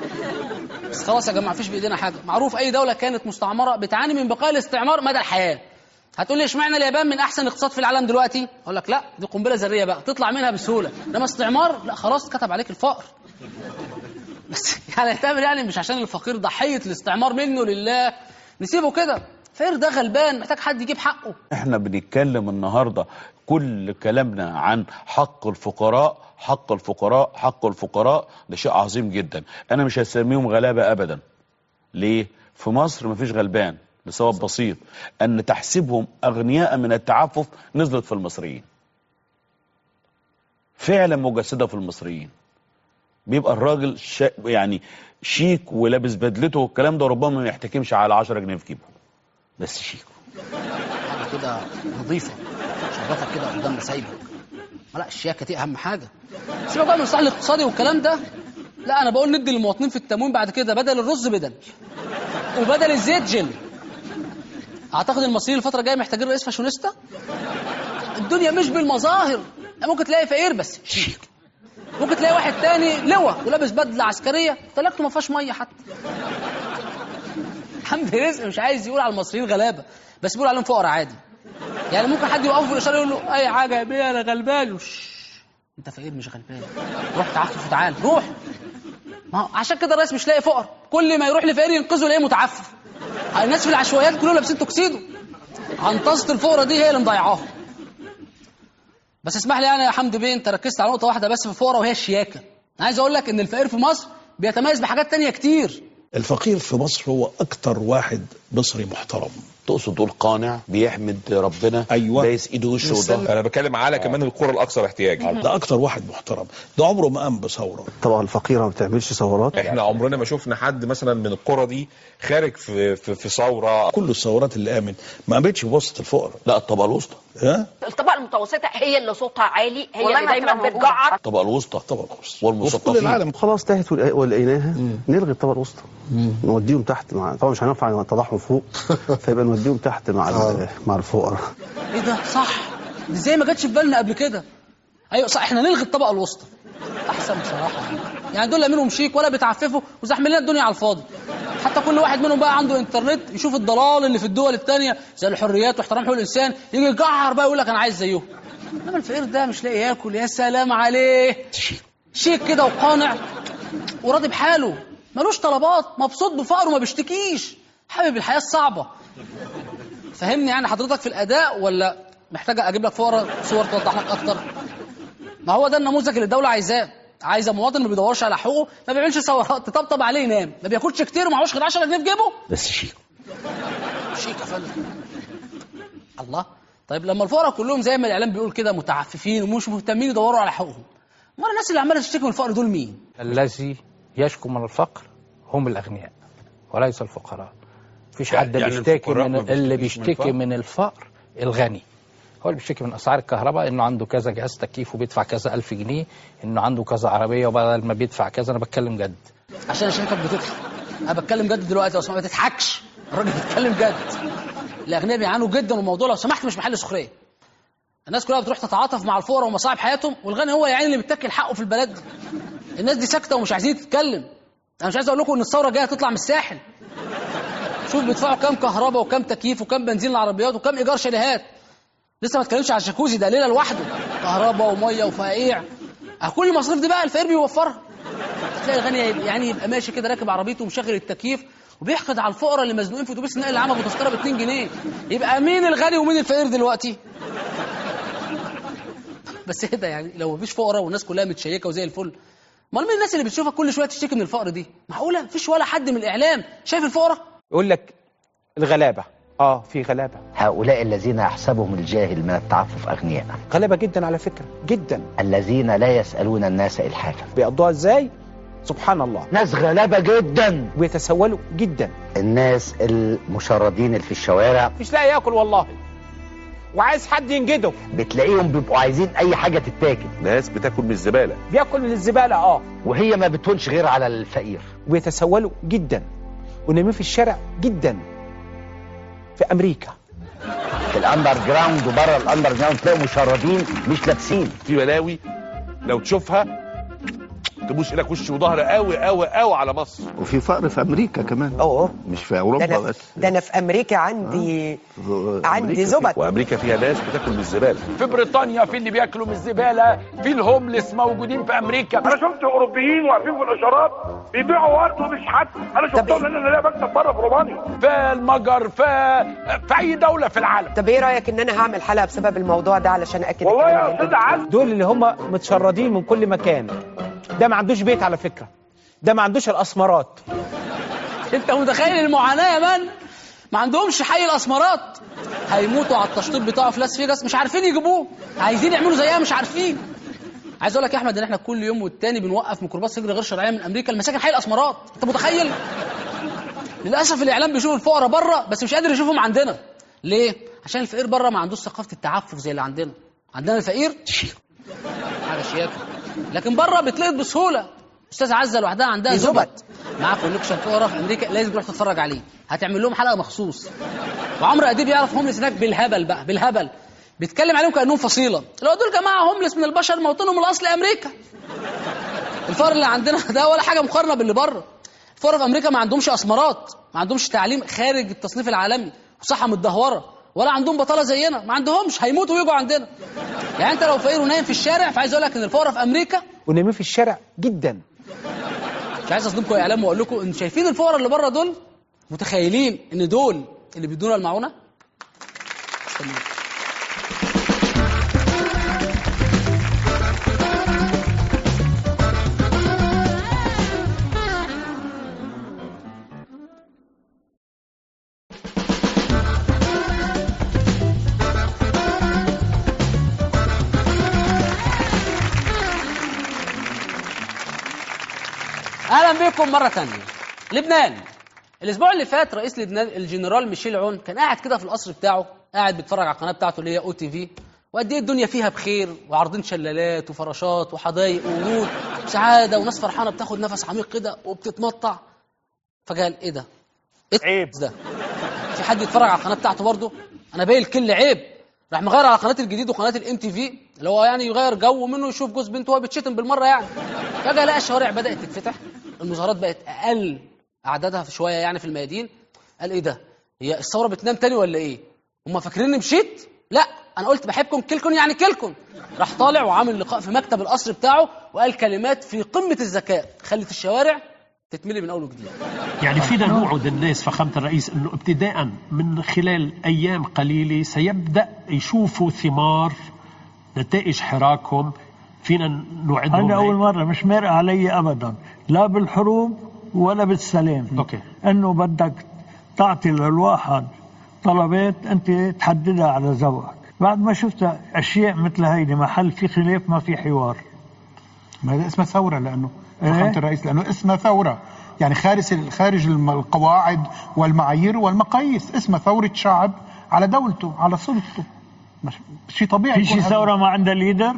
بس خلاص يا جماعه مفيش بايدينا حاجه معروف اي دوله كانت مستعمره بتعاني من بقايا الاستعمار مدى الحياه هتقول لي اشمعنى اليابان من احسن اقتصاد في العالم دلوقتي اقول لك لا دي قنبله ذريه بقى تطلع منها بسهوله انما استعمار لا خلاص كتب عليك الفقر بس يعني تعمل يعني مش عشان الفقير ضحيه الاستعمار منه لله نسيبه كده فقير ده غلبان محتاج حد يجيب حقه احنا بنتكلم النهارده كل كلامنا عن حق الفقراء حق الفقراء حق الفقراء ده شيء عظيم جدا انا مش هسميهم غلابه ابدا ليه في مصر مفيش غلبان لسبب بسيط ان تحسبهم اغنياء من التعفف نزلت في المصريين فعلا مجسده في المصريين بيبقى الراجل شا يعني شيك ولابس بدلته والكلام ده ربما ما يحتكمش على 10 جنيه في جيبه بس شيك حاجه كده نظيفه شرفك كده قدام سايبك لا الشياكه دي اهم حاجه سيبك بقى من الصح الاقتصادي والكلام ده لا انا بقول ندي للمواطنين في التموين بعد كده بدل الرز بدل وبدل الزيت جل اعتقد المصريين الفتره الجايه محتاجين رئيس فاشونيستا الدنيا مش بالمظاهر يعني ممكن تلاقي فقير بس شيك ممكن تلاقي واحد تاني لواء ولابس بدله عسكريه تلاجته ما فيهاش ميه حتى حمد رزق مش عايز يقول على المصريين غلابه بس بيقول عليهم فقراء عادي يعني ممكن حد يوقفه في الاشاره يقول له اي حاجه يا بيه انا غلبان وش. انت فقير مش غلبان روح تعفف وتعال روح ما هو عشان كده الرئيس مش لاقي فقر كل ما يروح لفقير ينقذه يلاقيه متعفف الناس في العشوائيات كلهم لابسين توكسيدو عنطزه الفقره دي هي اللي مضيعاها بس اسمح لي يعني يا حمد بيه انت ركزت على نقطه واحده بس في الفقره وهي الشياكه انا عايز اقول لك ان الفقير في مصر بيتميز بحاجات تانية كتير الفقير في مصر هو اكتر واحد مصري محترم تقصد تقول قانع بيحمد ربنا ايوه دايس ايده وشه وضهره انا بتكلم على كمان القرى الاكثر احتياجا ده اكتر واحد محترم ده عمره ما قام بثوره طبعا الفقيره ما بتعملش ثورات احنا عمرنا ما شفنا حد مثلا من القرى دي خارج في في, في ثوره كل الثورات اللي قامت ما قامتش بوسط الفقراء لا الطبقه الوسطى ها الطبقه المتوسطه هي اللي صوتها عالي هي والله اللي ما دايما هتبقى بتجعر الطبقه الوسطى الطبقه الوسطى وفي كل والمثقفين العالم خلاص تاهت ولق- ولقيناها نلغي الطبقه الوسطى نوديهم تحت مع طبعا مش هينفع نطلعهم فوق فيبقى نوديهم تحت مع ال- مع الفقراء ايه ده صح دي ازاي ما جاتش في بالنا قبل كده ايوه صح احنا نلغي الطبقه الوسطى احسن بصراحه يعني دول لا منهم شيك ولا بيتعففوا وزحمين لنا الدنيا على الفاضي حتى كل واحد منهم بقى عنده انترنت يشوف الضلال اللي في الدول التانية زي الحريات واحترام حقوق الانسان يجي يجعر بقى يقول لك انا عايز زيهم انما الفقير ده مش لاقي ياكل يا سلام عليه شيك كده وقانع وراضي بحاله ملوش طلبات مبسوط بفقره ما بيشتكيش حابب الحياه الصعبه فهمني يعني حضرتك في الاداء ولا محتاج اجيب لك فقره صور توضح لك اكتر ما هو ده النموذج اللي الدوله عايزاه عايزه مواطن ما بيدورش على حقوقه ما بيعملش ثورات تطبطب عليه ينام ما بياكلش كتير ومعهوش غير 10 جنيه في جيبه بس شيك شيك يا فندم الله طيب لما الفقراء كلهم زي ما الاعلام بيقول كده متعففين ومش مهتمين يدوروا على حقوقهم امال الناس اللي عماله تشتكي من الفقر دول مين الذي يشكو من الفقر هم الأغنياء وليس الفقراء مفيش يعني- حد يعني بيشتكي الفقراء من ما اللي بيشتكيش من بيشتكي الفقر؟ من الفقر الغني هو اللي بيشتكي من اسعار الكهرباء انه عنده كذا جهاز تكييف وبيدفع كذا ألف جنيه انه عنده كذا عربيه وبدل ما بيدفع كذا انا بتكلم جد عشان شايفك بتضحك انا بتكلم جد دلوقتي لو سمحت ما تضحكش الراجل بيتكلم جد الاغنياء بيعانوا جدا والموضوع لو سمحت مش محل سخريه الناس كلها بتروح تتعاطف مع الفقراء ومصاعب حياتهم والغني هو يعني اللي بيتاكل حقه في البلد دي الناس دي ساكته ومش عايزين تتكلم انا مش عايز اقول لكم ان الثوره الجايه هتطلع من الساحل شوف بيدفعوا كام كهرباء وكام تكييف وكام بنزين العربيات وكام ايجار شاليهات لسه ما اتكلمش على الجاكوزي ده ليله لوحده كهرباء وميه وفقاقيع أه كل المصاريف دي بقى الفقير بيوفرها تلاقي الغني يبقى- يعني يبقى ماشي كده راكب عربيته ومشغل التكييف وبيحقد على الفقراء اللي مزنوقين في اتوبيس النقل العام ابو تذكره ب 2 جنيه يبقى مين الغني ومين الفقير دلوقتي بس ايه ده يعني لو مفيش فقراء والناس كلها متشيكه وزي الفل امال مين الناس اللي بتشوفك كل شويه تشتكي من الفقر دي معقوله مفيش ولا حد من الاعلام شايف الفقراء يقول لك الغلابه اه في غلابه هؤلاء الذين يحسبهم الجاهل من التعفف أغنياء غلابه جدا على فكره جدا الذين لا يسألون الناس إلحافا بيقضوها ازاي سبحان الله ناس غلابة جدا ويتسولوا جدا الناس المشردين اللي في الشوارع مش لاقي ياكل والله وعايز حد ينجده بتلاقيهم بيبقوا عايزين أي حاجة تتاكل ناس بتاكل من الزباله بياكل من الزباله اه وهي ما بتهونش غير على الفقير ويتسولوا جدا ونايمين في الشارع جدا في امريكا في الأندر جراوند وبره الأندر جراوند تلاقوا مشردين مش لابسين في بلاوي لو تشوفها تبوس ايدك وش وظهر قوي قوي قوي على مصر وفي فقر في امريكا كمان اه مش في ده اوروبا انا بس ده انا في امريكا عندي عندي أمريكا زبد وامريكا فيها ناس بتاكل من الزباله في بريطانيا في اللي بياكلوا من الزباله في الهوملس موجودين في امريكا انا شفت اوروبيين واقفين في الاشارات بيبيعوا ورد وبيشحتوا انا شفتهم لان انا لا بكسب بره في رومانيا في المجر في في اي دوله في العالم طب ايه رايك ان انا هعمل حلقه بسبب الموضوع ده علشان اكد والله الكلام يا اللي استاذ انت عز دول اللي هم متشردين من كل مكان ده ما عندوش بيت على فكره ده ما عندوش الاسمرات انت متخيل المعاناه يا مان ما عندهمش حي الاسمرات هيموتوا على التشطيب بتاعه في لاس فيجاس مش عارفين يجيبوه عايزين يعملوا زيها مش عارفين عايز اقول لك يا احمد ان احنا كل يوم والتاني بنوقف ميكروباص هجره غير شرعيه من امريكا المساكن حي الاسمرات انت متخيل للاسف الاعلام بيشوف الفقراء بره بس مش قادر يشوفهم عندنا ليه عشان الفقير بره ما عندوش ثقافه التعفف زي اللي عندنا عندنا الفقير حاجه شياكه لكن بره بتلقط بسهوله استاذ عزه لوحدها عندها زبد معاه كونكشن فقراء في امريكا لازم تروح تتفرج عليه هتعمل لهم حلقه مخصوص وعمرو اديب يعرف هوملس هناك بالهبل بقى بالهبل بيتكلم عليهم كانهم فصيله لو دول جماعه هوملس من البشر موطنهم الاصل امريكا الفقر اللي عندنا ده ولا حاجه مقارنه باللي بره الفقراء في امريكا ما عندهمش اسمرات ما عندهمش تعليم خارج التصنيف العالمي وصحه متدهوره ولا عندهم بطاله زينا ما عندهمش هيموتوا ويجوا عندنا يعني انت لو فقير ونايم في الشارع فعايز اقول لك ان الفقراء في امريكا ونايمين في الشارع جدا مش عايز اصدمكم يا اعلام واقول لكم ان شايفين الفقراء اللي بره دول متخيلين ان دول اللي بيدونا المعونه استنوا. اهلا بكم مره تانية لبنان الاسبوع اللي فات رئيس لبنان الجنرال ميشيل عون كان قاعد كده في القصر بتاعه قاعد بيتفرج على القناه بتاعته اللي هي او تي في وقد ايه الدنيا فيها بخير وعارضين شلالات وفراشات وحدايق وورود وسعاده وناس فرحانه بتاخد نفس عميق كده وبتتمطع فقال ايه ده؟ ايه عيب ده؟ في حد يتفرج على القناه بتاعته برضه؟ انا باقي الكل عيب راح مغير على قناه الجديد وقناه الام تي في اللي هو يعني يغير جو منه يشوف جوز بنته وهو بيتشتم بالمره يعني فجاه لقى الشوارع بدات تتفتح المظاهرات بقت اقل اعدادها في شويه يعني في الميادين قال ايه ده هي الثوره بتنام تاني ولا ايه هم فاكريني مشيت لا انا قلت بحبكم كلكم يعني كلكم راح طالع وعامل لقاء في مكتب القصر بتاعه وقال كلمات في قمه الذكاء خلت الشوارع تتملي من اول وجديد يعني فينا نوعد الناس فخامة الرئيس أنه ابتداء من خلال أيام قليلة سيبدأ يشوفوا ثمار نتائج حراكهم فينا نوعدهم أنا أول هيك. مرة مش مارق علي أبدا لا بالحروب ولا بالسلام أوكي. أنه بدك تعطي للواحد طلبات أنت تحددها على ذوقك بعد ما شفت أشياء مثل هيدي محل في خلاف ما في حوار ما هذا اسمها ثورة لأنه إيه؟ فخامة الرئيس لأنه اسمها ثورة يعني خارج خارج الم- القواعد والمعايير والمقاييس اسمها ثورة شعب على دولته على سلطته مش شيء طبيعي في يكون شي هذا. ثورة ما عندها ليدر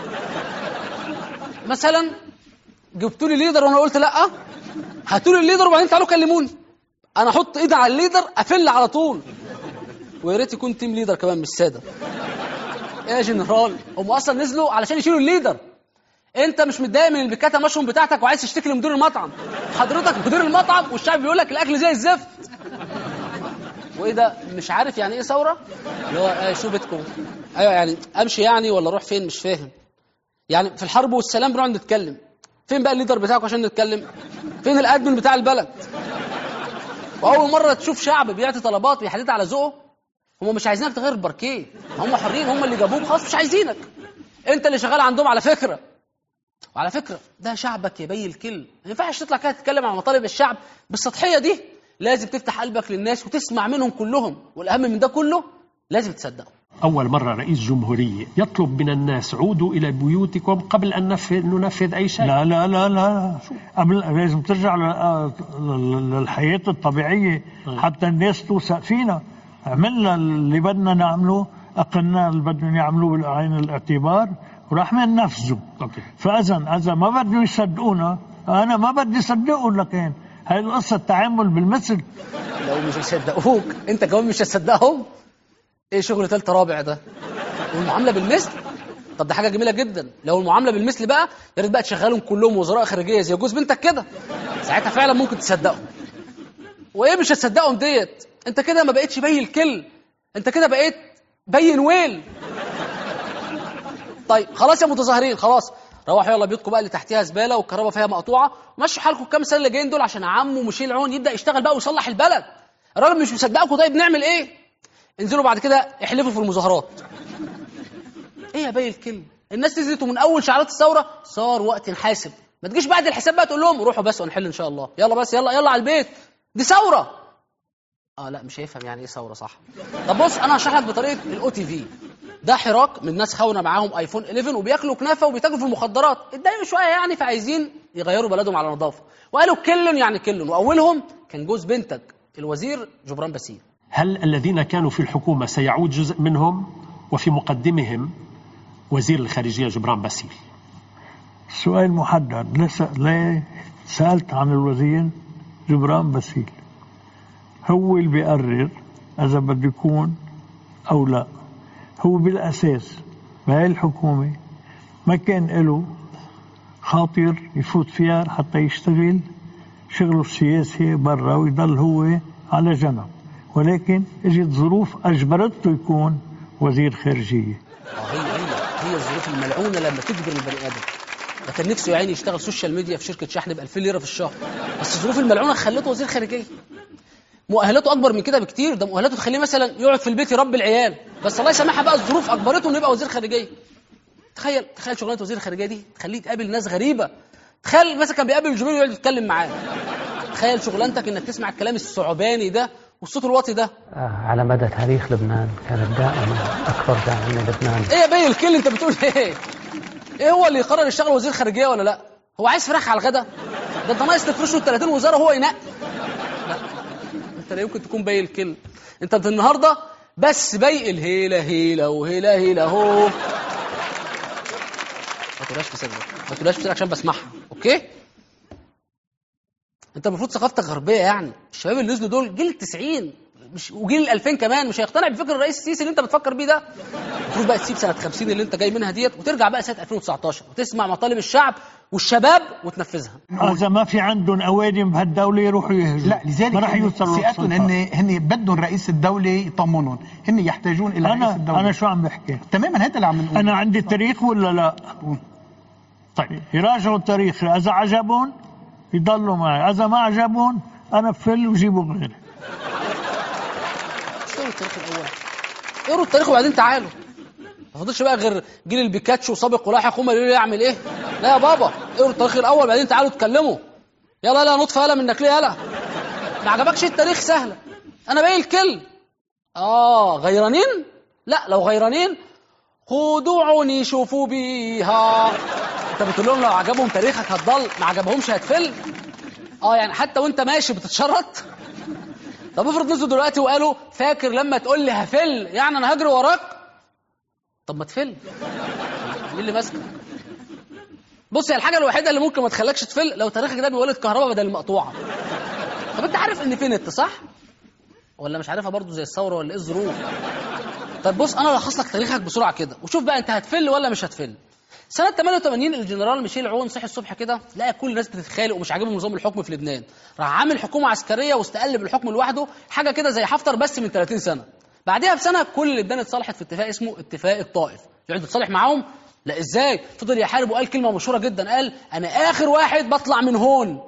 مثلا جبتوا لي ليدر وانا قلت لا هاتوا لي الليدر وبعدين تعالوا كلموني انا احط ايدي على الليدر افل على طول ويا ريت يكون تيم ليدر كمان مش ساده ايه يا جنرال هم اصلا نزلوا علشان يشيلوا الليدر انت مش متضايق من البكاتا مشروم بتاعتك وعايز تشتكي لمدير المطعم حضرتك مدير المطعم والشعب بيقول لك الاكل زي الزفت وايه ده مش عارف يعني ايه ثوره اللي هو ايه شو بدكم ايوه يعني امشي يعني ولا اروح فين مش فاهم يعني في الحرب والسلام بنقعد نتكلم فين بقى الليدر بتاعك عشان نتكلم فين الادمن بتاع البلد واول مره تشوف شعب بيعطي طلبات بيحددها على ذوقه هم مش عايزينك تغير الباركيه هم حرين هم اللي جابوك خلاص مش عايزينك انت اللي شغال عندهم على فكره وعلى فكره ده شعبك يا بي الكل ما ينفعش تطلع كده تتكلم عن مطالب الشعب بالسطحيه دي لازم تفتح قلبك للناس وتسمع منهم كلهم والاهم من ده كله لازم تصدقهم أول مرة رئيس جمهورية يطلب من الناس عودوا إلى بيوتكم قبل أن ننفذ, ننفذ أي شيء لا لا لا لا قبل لازم ترجع ل- ل- للحياة الطبيعية حتى الناس توثق فينا عملنا اللي بدنا نعمله أقلنا اللي بدنا يعملوه بعين الاعتبار وراح ننفذه فإذا إذا ما بدهم يصدقونا أنا ما بدي صدقهم لكن هاي القصة التعامل بالمثل لو مش هيصدقوك انت كمان مش هتصدقهم ايه شغل تالتة رابع ده والمعامله بالمثل طب ده حاجه جميله جدا لو المعامله بالمثل بقى يا ريت بقى تشغلهم كلهم وزراء خارجيه زي جوز بنتك كده ساعتها فعلا ممكن تصدقهم وايه مش هتصدقهم ديت انت كده ما بقتش بي الكل انت كده بقيت بين ويل طيب خلاص يا متظاهرين خلاص روحوا يلا بيوتكم بقى اللي تحتيها زباله والكهرباء فيها مقطوعه مشوا حالكم الكام سنه اللي جايين دول عشان عمو مشيل عون يبدا يشتغل بقى ويصلح البلد الراجل مش مصدقكم طيب نعمل ايه انزلوا بعد كده احلفوا في المظاهرات ايه يا باي الكل الناس نزلت من اول شعارات الثوره صار وقت نحاسب ما تجيش بعد الحساب بقى تقول لهم روحوا بس ونحل ان شاء الله يلا بس يلا يلا على البيت دي ثوره اه لا مش هيفهم يعني ايه ثوره صح طب بص انا هشرح لك بطريقه الاو تي في ده حراك من ناس خونه معاهم ايفون 11 وبياكلوا كنافه وبيتاجروا في المخدرات اتضايقوا شويه يعني فعايزين يغيروا بلدهم على نظافه وقالوا كل يعني كل واولهم كان جوز بنتك الوزير جبران باسيل هل الذين كانوا في الحكومة سيعود جزء منهم وفي مقدمهم وزير الخارجية جبران باسيل سؤال محدد لسه ليه سألت عن الوزير جبران باسيل هو اللي بيقرر إذا بده يكون أو لا هو بالأساس بهاي الحكومة ما كان له خاطر يفوت فيها حتى يشتغل شغله السياسي برا ويضل هو على جنب ولكن اجت ظروف اجبرته يكون وزير خارجيه اه هي هي هي الظروف الملعونه لما تجبر البني ادم ده كان نفسه يا عيني يشتغل سوشيال ميديا في شركه شحن ب 2000 ليره في الشهر بس الظروف الملعونه خلته وزير خارجيه مؤهلاته اكبر من كده بكتير ده مؤهلاته تخليه مثلا يقعد في البيت يربي العيال بس الله يسامحها بقى الظروف اجبرته انه يبقى وزير خارجيه تخيل تخيل شغلانه وزير الخارجيه دي تخليه يقابل ناس غريبه تخيل مثلا كان بيقابل الجميل ويقعد يتكلم معاه تخيل شغلانتك انك تسمع الكلام الثعباني ده والصوت الواطي ده على مدى تاريخ لبنان كانت دائما اكبر داعم للبنان ايه يا بيه الكل انت بتقول ايه ايه هو اللي يقرر يشتغل وزير خارجيه ولا لا هو عايز فراخ على الغدا ده انت ناقص تفرشه ال 30 وزاره هو ينقي لا انت لا يمكن تكون باي الكل انت النهارده بس باي الهيله هيله وهيله هيله اهو ما تقولهاش في صدرك ما تقولهاش في صدرك عشان بسمعها اوكي انت المفروض ثقافتك غربيه يعني الشباب اللي نزلوا دول جيل 90 مش وجيل ال 2000 كمان مش هيقتنع بفكر الرئيس السيسي اللي انت بتفكر بيه ده المفروض بقى تسيب سنه 50 اللي انت جاي منها ديت وترجع بقى سنه 2019 وتسمع مطالب الشعب والشباب وتنفذها اذا ما في عندهم اوادم بهالدوله يروحوا يهجروا لا لذلك ما راح يوصلوا سيادتهم للسلطة. هن هن بدهم رئيس الدوله يطمنهم هن يحتاجون الى رئيس انا الدوله انا شو عم بحكي تماما هذا اللي عم نقول انا عندي تاريخ ولا لا طيب يراجعوا التاريخ اذا عجبهم يضلوا معي اذا ما عجبهم انا بفل وجيبوا غيري اقروا التاريخ الاول اقروا التاريخ وبعدين تعالوا ما فاضلش بقى غير جيل البيكاتشو سابق ولاحق هم اللي يعمل ايه لا يا بابا اقروا التاريخ الاول بعدين تعالوا اتكلموا يلا يلا نطفى يلا منك ليه يلا ما عجبكش التاريخ سهله انا باقي الكل اه غيرانين لا لو غيرانين خدوعني شوفوا بيها انت بتقول لهم لو عجبهم تاريخك هتضل ما عجبهمش هتفل اه يعني حتى وانت ماشي بتتشرط طب افرض نزلوا دلوقتي وقالوا فاكر لما تقول لي هفل يعني انا هجري وراك طب ما تفل مين اللي ماسكك بص هي الحاجه الوحيده اللي ممكن ما تخليكش تفل لو تاريخك ده بيولد كهرباء بدل المقطوعه طب انت عارف ان في نت صح ولا مش عارفها برضو زي الثوره ولا ايه الظروف طب بص انا الخص لك تاريخك بسرعه كده وشوف بقى انت هتفل ولا مش هتفل سنة 88 الجنرال ميشيل عون صحي الصبح كده لقى كل الناس بتتخانق ومش عاجبهم نظام الحكم في لبنان راح عامل حكومة عسكرية واستقل بالحكم لوحده حاجة كده زي حفتر بس من 30 سنة بعدها بسنة كل لبنان اتصالحت في اتفاق اسمه اتفاق الطائف يقعد يتصالح معاهم لا ازاي فضل يحارب وقال كلمة مشهورة جدا قال انا اخر واحد بطلع من هون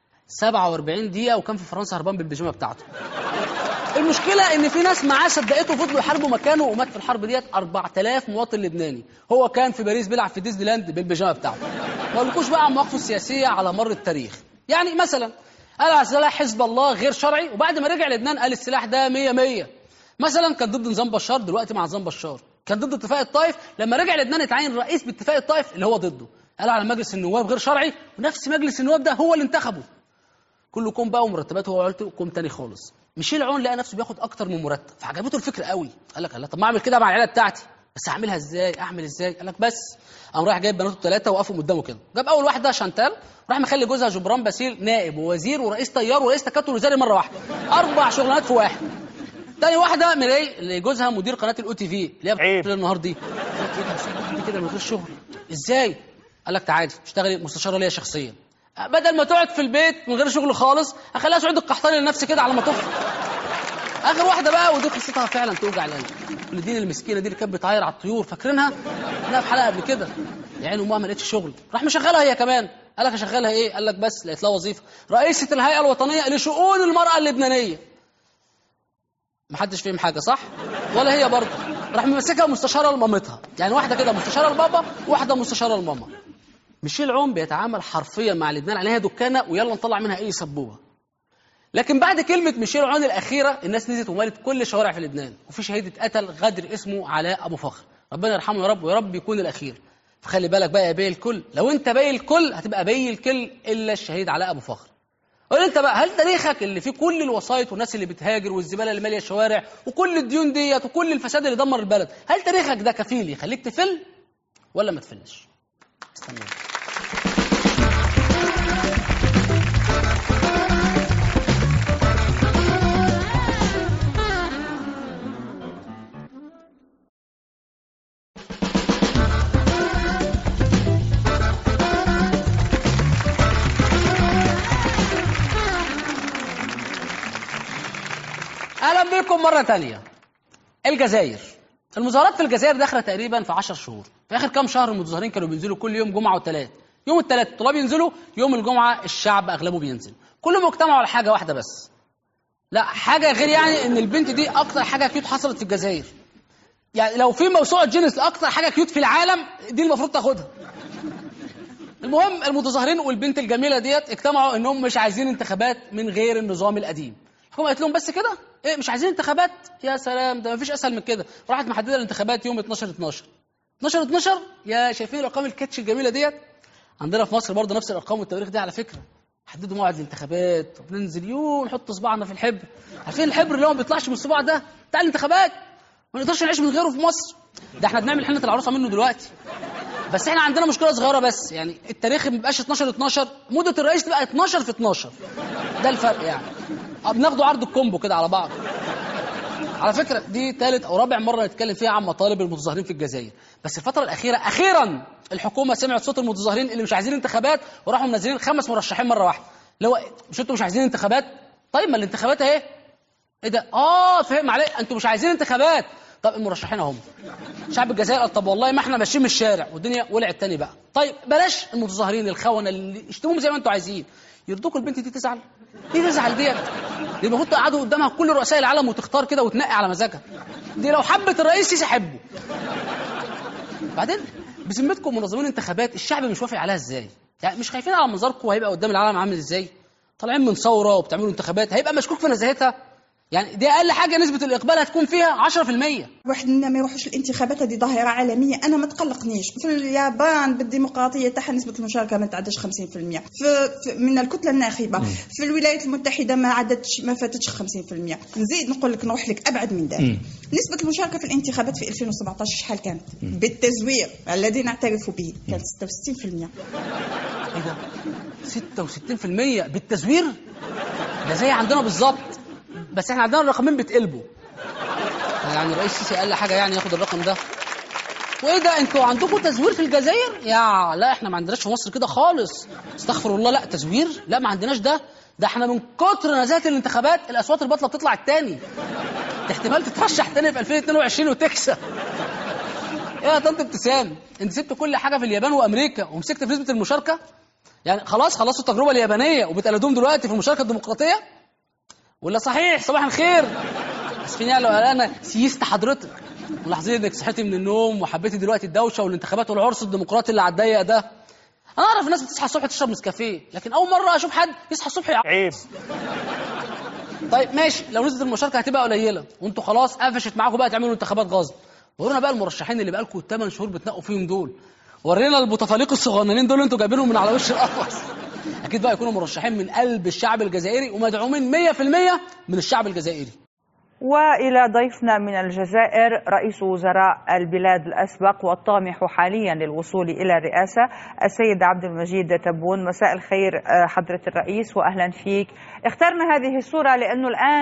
47 دقيقة وكان في فرنسا هربان بالبيجامة بتاعته المشكلة إن في ناس معاه صدقته وفضلوا يحاربوا مكانه ومات في الحرب ديت 4000 مواطن لبناني، هو كان في باريس بيلعب في ديزني لاند بالبيجامة بتاعته. ما اقولكوش بقى عن مواقفه السياسية على مر التاريخ. يعني مثلا قال على سلاح حزب الله غير شرعي وبعد ما رجع لبنان قال السلاح ده 100 100. مثلا كان ضد نظام بشار دلوقتي مع نظام بشار. كان ضد اتفاق الطائف لما رجع لبنان اتعين رئيس باتفاق الطائف اللي هو ضده. قال على مجلس النواب غير شرعي ونفس مجلس النواب ده هو اللي انتخبه. كله كوم بقى ومرتباته هو عيلته كوم تاني خالص ميشيل عون لقى نفسه بياخد اكتر من مرتب فعجبته الفكره قوي قال لك لا طب ما اعمل كده مع العيله بتاعتي بس اعملها ازاي اعمل ازاي قال لك بس قام رايح جايب بناته الثلاثه وقفهم قدامه كده جاب اول واحده شانتال راح مخلي جوزها جبران باسيل نائب ووزير ورئيس طيار ورئيس تكتل وزاري مره واحده اربع شغلانات في واحد تاني واحده ميراي اللي جوزها مدير قناه الاو تي في اللي هي بتقول النهار دي ايه ده هسيب كده من غير شغل ازاي قال لك تعالي اشتغلي مستشاره ليا شخصيا بدل ما تقعد في البيت من غير شغل خالص اخليها سعود القحطاني لنفسي كده على ما تفرق اخر واحده بقى ودي قصتها فعلا توجع القلب الدين المسكينه دي اللي كانت بتعاير على الطيور فاكرينها لا في حلقه قبل كده يعني امها ما لقتش شغل راح مشغلها هي كمان قال لك اشغلها ايه قال لك بس لقيت لها وظيفه رئيسه الهيئه الوطنيه لشؤون المراه اللبنانيه محدش فهم حاجه صح ولا هي برضه راح ممسكها مستشاره لمامتها يعني واحده كده مستشاره لبابا وواحده مستشاره لماما ميشيل عون بيتعامل حرفيا مع لبنان عليها دكانه ويلا نطلع منها اي سبوبه لكن بعد كلمة ميشيل عون الأخيرة الناس نزلت ومالت كل الشوارع في لبنان وفي شهيد اتقتل غدر اسمه علاء أبو فخر ربنا يرحمه يا رب ويا رب يكون الأخير فخلي بالك بقى يا باقي الكل لو أنت باقي الكل هتبقى باقي الكل إلا الشهيد علاء أبو فخر قول أنت بقى هل تاريخك اللي فيه كل الوسايط والناس اللي بتهاجر والزبالة اللي مالية الشوارع وكل الديون ديت وكل الفساد اللي دمر البلد هل تاريخك ده كفيل يخليك تفل ولا ما تفلش استنى اهلا بكم مره تانية الجزائر المظاهرات في الجزائر داخله تقريبا في 10 شهور في اخر كام شهر المتظاهرين كانوا بينزلوا كل يوم جمعه وثلاث يوم الثلاث الطلاب ينزلوا يوم الجمعه الشعب اغلبه بينزل كلهم اجتمعوا على حاجه واحده بس لا حاجه غير يعني ان البنت دي اكتر حاجه كيوت حصلت في الجزائر يعني لو في موسوعه جينيس لاكتر حاجه كيوت في العالم دي المفروض تاخدها المهم المتظاهرين والبنت الجميله ديت اجتمعوا انهم مش عايزين انتخابات من غير النظام القديم الحكومه قالت لهم بس كده ايه مش عايزين انتخابات يا سلام ده مفيش اسهل من كده راحت محدده الانتخابات يوم 12 12 12 12 يا شايفين الارقام الكاتش الجميله ديت عندنا في مصر برضه نفس الارقام والتواريخ دي على فكره حددوا موعد الانتخابات وبننزل يوم نحط صباعنا في الحبر عارفين الحبر اللي هو ما بيطلعش من الصباع ده بتاع الانتخابات ما نقدرش نعيش من غيره في مصر ده احنا بنعمل حنه العروسه منه دلوقتي بس احنا عندنا مشكله صغيره بس يعني التاريخ ما بيبقاش 12 12 مده الرئيس تبقى 12 في 12 ده الفرق يعني اه بناخده عرض الكومبو كده على بعض على فكره دي ثالث او رابع مره نتكلم فيها عن مطالب المتظاهرين في الجزائر بس الفتره الاخيره اخيرا الحكومه سمعت صوت المتظاهرين اللي مش عايزين انتخابات وراحوا منزلين خمس مرشحين مره واحده اللي هو مش انتوا مش عايزين انتخابات طيب ما الانتخابات اهي ايه ده اه فهم علي انتوا مش عايزين انتخابات طب المرشحين اهم شعب الجزائر قال طب والله ما احنا ماشيين من الشارع والدنيا ولعت تاني بقى طيب بلاش المتظاهرين الخونه اللي اشتموهم زي ما انتوا عايزين يرضوكوا البنت دي تزعل دي تزعل ديت دي المفروض تقعدوا قدامها كل رؤساء العالم وتختار كده وتنقي على مزاجها دي لو حبت الرئيس سيسي حبه بعدين بذمتكم منظمين انتخابات الشعب مش وافق عليها ازاي يعني مش خايفين على منظركم هيبقى قدام العالم عامل ازاي طالعين من ثوره وبتعملوا انتخابات هيبقى مشكوك في نزاهتها يعني دي اقل حاجه نسبه الاقبال هتكون فيها 10% واحد منا ما يروحوش الانتخابات هذه ظاهره عالميه انا ما تقلقنيش في اليابان بالديمقراطيه تاعها نسبه المشاركه ما تعداش 50% في, في من الكتله الناخبه في الولايات المتحده ما عدتش ما فاتتش 50% نزيد نقول لك نروح لك ابعد من ذلك نسبه المشاركه في الانتخابات في 2017 شحال كانت بالتزوير الذي نعترف به كانت 66% ايه ده 66% بالتزوير ده زي عندنا بالظبط بس احنا عندنا الرقمين بيتقلبوا يعني الرئيس السيسي قال حاجه يعني ياخد الرقم ده وايه ده انتوا عندكم تزوير في الجزائر يا لا احنا ما عندناش في مصر كده خالص استغفر الله لا تزوير لا ما عندناش ده ده احنا من كتر نزاهه الانتخابات الاصوات الباطله بتطلع التاني ده احتمال تترشح تاني في 2022 وتكسب ايه يا طنط ابتسام انت سبت كل حاجه في اليابان وامريكا ومسكت في نسبه المشاركه يعني خلاص خلصوا التجربه اليابانيه وبتقلدوهم دلوقتي في المشاركه الديمقراطيه ولا صحيح صباح الخير اسفين يعني لو انا سيست حضرتك ملاحظين انك صحيتي من النوم وحبيتي دلوقتي الدوشه والانتخابات والعرس الديمقراطي اللي على الضيق ده انا اعرف ناس بتصحى الصبح تشرب نسكافيه لكن اول مره اشوف حد يصحى الصبح يع... عيب طيب ماشي لو نسبه المشاركه هتبقى قليله وانتوا خلاص قفشت معاكم بقى تعملوا انتخابات غصب ورونا بقى المرشحين اللي بقالكم 8 شهور بتنقوا فيهم دول ورينا البوتفاليق الصغننين دول انتوا جايبينهم من على وش القفص اكيد بقى يكونوا مرشحين من قلب الشعب الجزائري ومدعومين 100% من الشعب الجزائري والى ضيفنا من الجزائر رئيس وزراء البلاد الاسبق والطامح حاليا للوصول الى الرئاسه السيد عبد المجيد تبون مساء الخير حضره الرئيس واهلا فيك اخترنا هذه الصوره لانه الان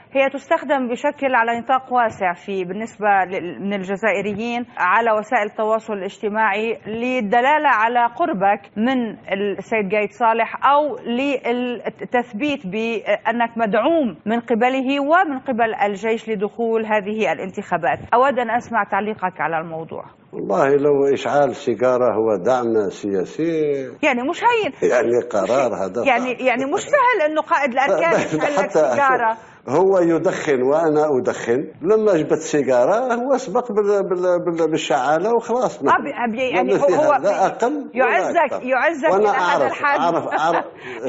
هي تستخدم بشكل على نطاق واسع في بالنسبة لل- من الجزائريين على وسائل التواصل الاجتماعي للدلالة على قربك من السيد قايد صالح أو للتثبيت بأنك مدعوم من قبله ومن قبل الجيش لدخول هذه الانتخابات أود أن أسمع تعليقك على الموضوع والله لو إشعال سيجارة هو دعم سياسي يعني مش هين يعني قرار هذا يعني يعني مش سهل انه قائد الاركان يشعل لك سيجاره هو يدخن وأنا أدخن لما جبت سيجارة هو سبق بال بال بال بالشعالة وخلاص آه، بي- بي- يعني ما هو- في هو هذا أقل ولا يعزك أكثر. يعزك وأنا الى هذا أعرف الحد أعرف أعرف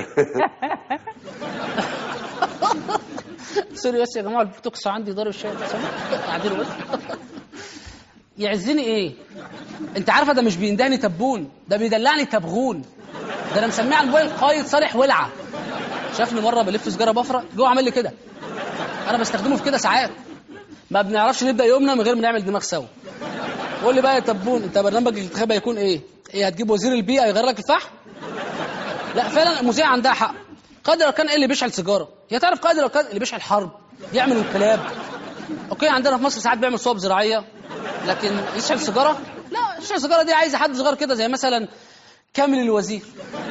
سوري بس يا جماعه البوتوكس عندي ضارب شويه قاعدين بس يعزني ايه؟ انت عارفه ده مش بيندهني تبون ده بيدلعني تبغون ده انا مسميه على الموبايل قايد صالح ولعه شافني مره بلف سجاره بفرق جوه عمل لي كده انا بستخدمه في كده ساعات ما بنعرفش نبدا يومنا من غير ما نعمل دماغ سوا قول لي بقى يا تبون انت برنامجك الانتخابي هيكون ايه؟ ايه هتجيب وزير البيئه يغير لك الفحم؟ لا فعلا المذيع عندها حق قائد الاركان ايه اللي بيشعل سيجاره؟ هي تعرف قائد الاركان اللي بيشعل حرب يعمل انقلاب اوكي عندنا في مصر ساعات بيعمل صوب زراعيه لكن يشعل سيجاره؟ لا يشعل سيجاره دي عايزه حد صغير كده زي مثلا كامل الوزير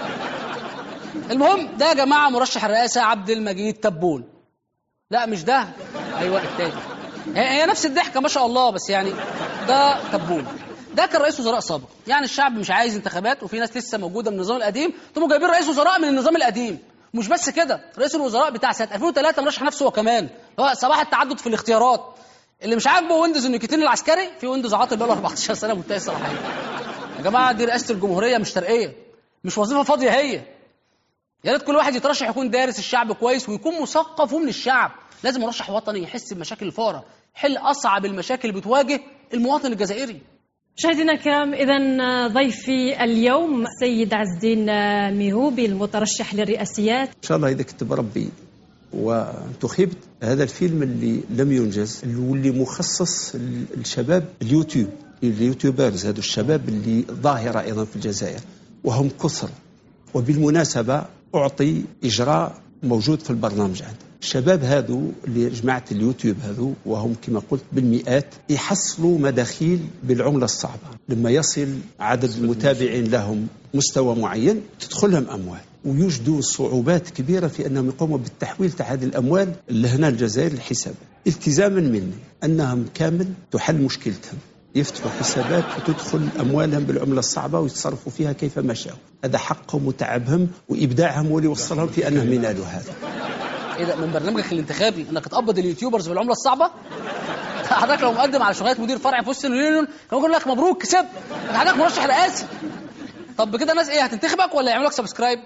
المهم ده يا جماعه مرشح الرئاسه عبد المجيد تبون لا مش ده ايوه التاني هي هي نفس الضحكه ما شاء الله بس يعني ده تبون ده كان رئيس وزراء سابق يعني الشعب مش عايز انتخابات وفي ناس لسه موجوده من النظام القديم تقوموا جايبين رئيس وزراء من النظام القديم مش بس كده رئيس الوزراء بتاع سنه 2003 مرشح نفسه هو كمان هو صباح التعدد في الاختيارات اللي مش عاجبه ويندوز النيكوتين العسكري في ويندوز عاطل بقاله 14 سنه منتهي الصلاحيه يا جماعه دي رئاسه الجمهوريه مش ترقيه مش وظيفه فاضيه هي يا ريت كل واحد يترشح يكون دارس الشعب كويس ويكون مثقف ومن الشعب لازم مرشح وطني يحس بمشاكل الفقراء حل اصعب المشاكل اللي بتواجه المواطن الجزائري مشاهدينا الكرام اذا ضيفي اليوم السيد عز الدين ميهوبي المترشح للرئاسيات ان شاء الله اذا كنت بربي وانت خبت هذا الفيلم اللي لم ينجز اللي واللي مخصص للشباب اليوتيوب اليوتيوبرز هذو الشباب اللي ظاهره ايضا في الجزائر وهم كثر وبالمناسبه اعطي اجراء موجود في البرنامج عندي الشباب هذو اللي جماعة اليوتيوب هذو وهم كما قلت بالمئات يحصلوا مداخيل بالعملة الصعبة لما يصل عدد المتابعين لهم مستوى معين تدخلهم أموال ويوجدوا صعوبات كبيرة في أنهم يقوموا بالتحويل تاع هذه الأموال لهنا الجزائر الحساب التزاما مني أنهم كامل تحل مشكلتهم يفتحوا حسابات وتدخل أموالهم بالعملة الصعبة ويتصرفوا فيها كيفما شاءوا هذا حقهم وتعبهم وإبداعهم هو اللي وصلهم في أنهم ينالوا هذا ايه ده من برنامجك الانتخابي انك تقبض اليوتيوبرز بالعمله الصعبه حضرتك لو مقدم على شغلانه مدير فرع في وسط اليونيون كانوا يقول لك مبروك كسبت انت حضرتك مرشح رئاسي طب كده الناس ايه هتنتخبك ولا يعملوا لك سبسكرايب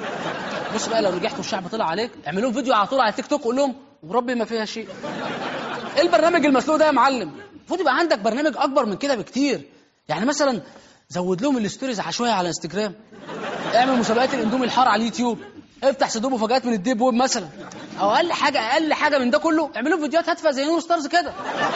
بص بقى لو رجعت والشعب طلع عليك اعمل لهم فيديو على طول على تيك توك قول لهم وربي ما فيها شيء ايه البرنامج المسلوق ده يا معلم المفروض يبقى عندك برنامج اكبر من كده بكتير يعني مثلا زود لهم الستوريز عشوائي على انستجرام اعمل مسابقات الاندومي الحار على اليوتيوب افتح صندوق مفاجآت من الديب ويب مثلا او اقل حاجه اقل حاجه من ده كله اعملوا فيديوهات هادفه زي نور ستارز كده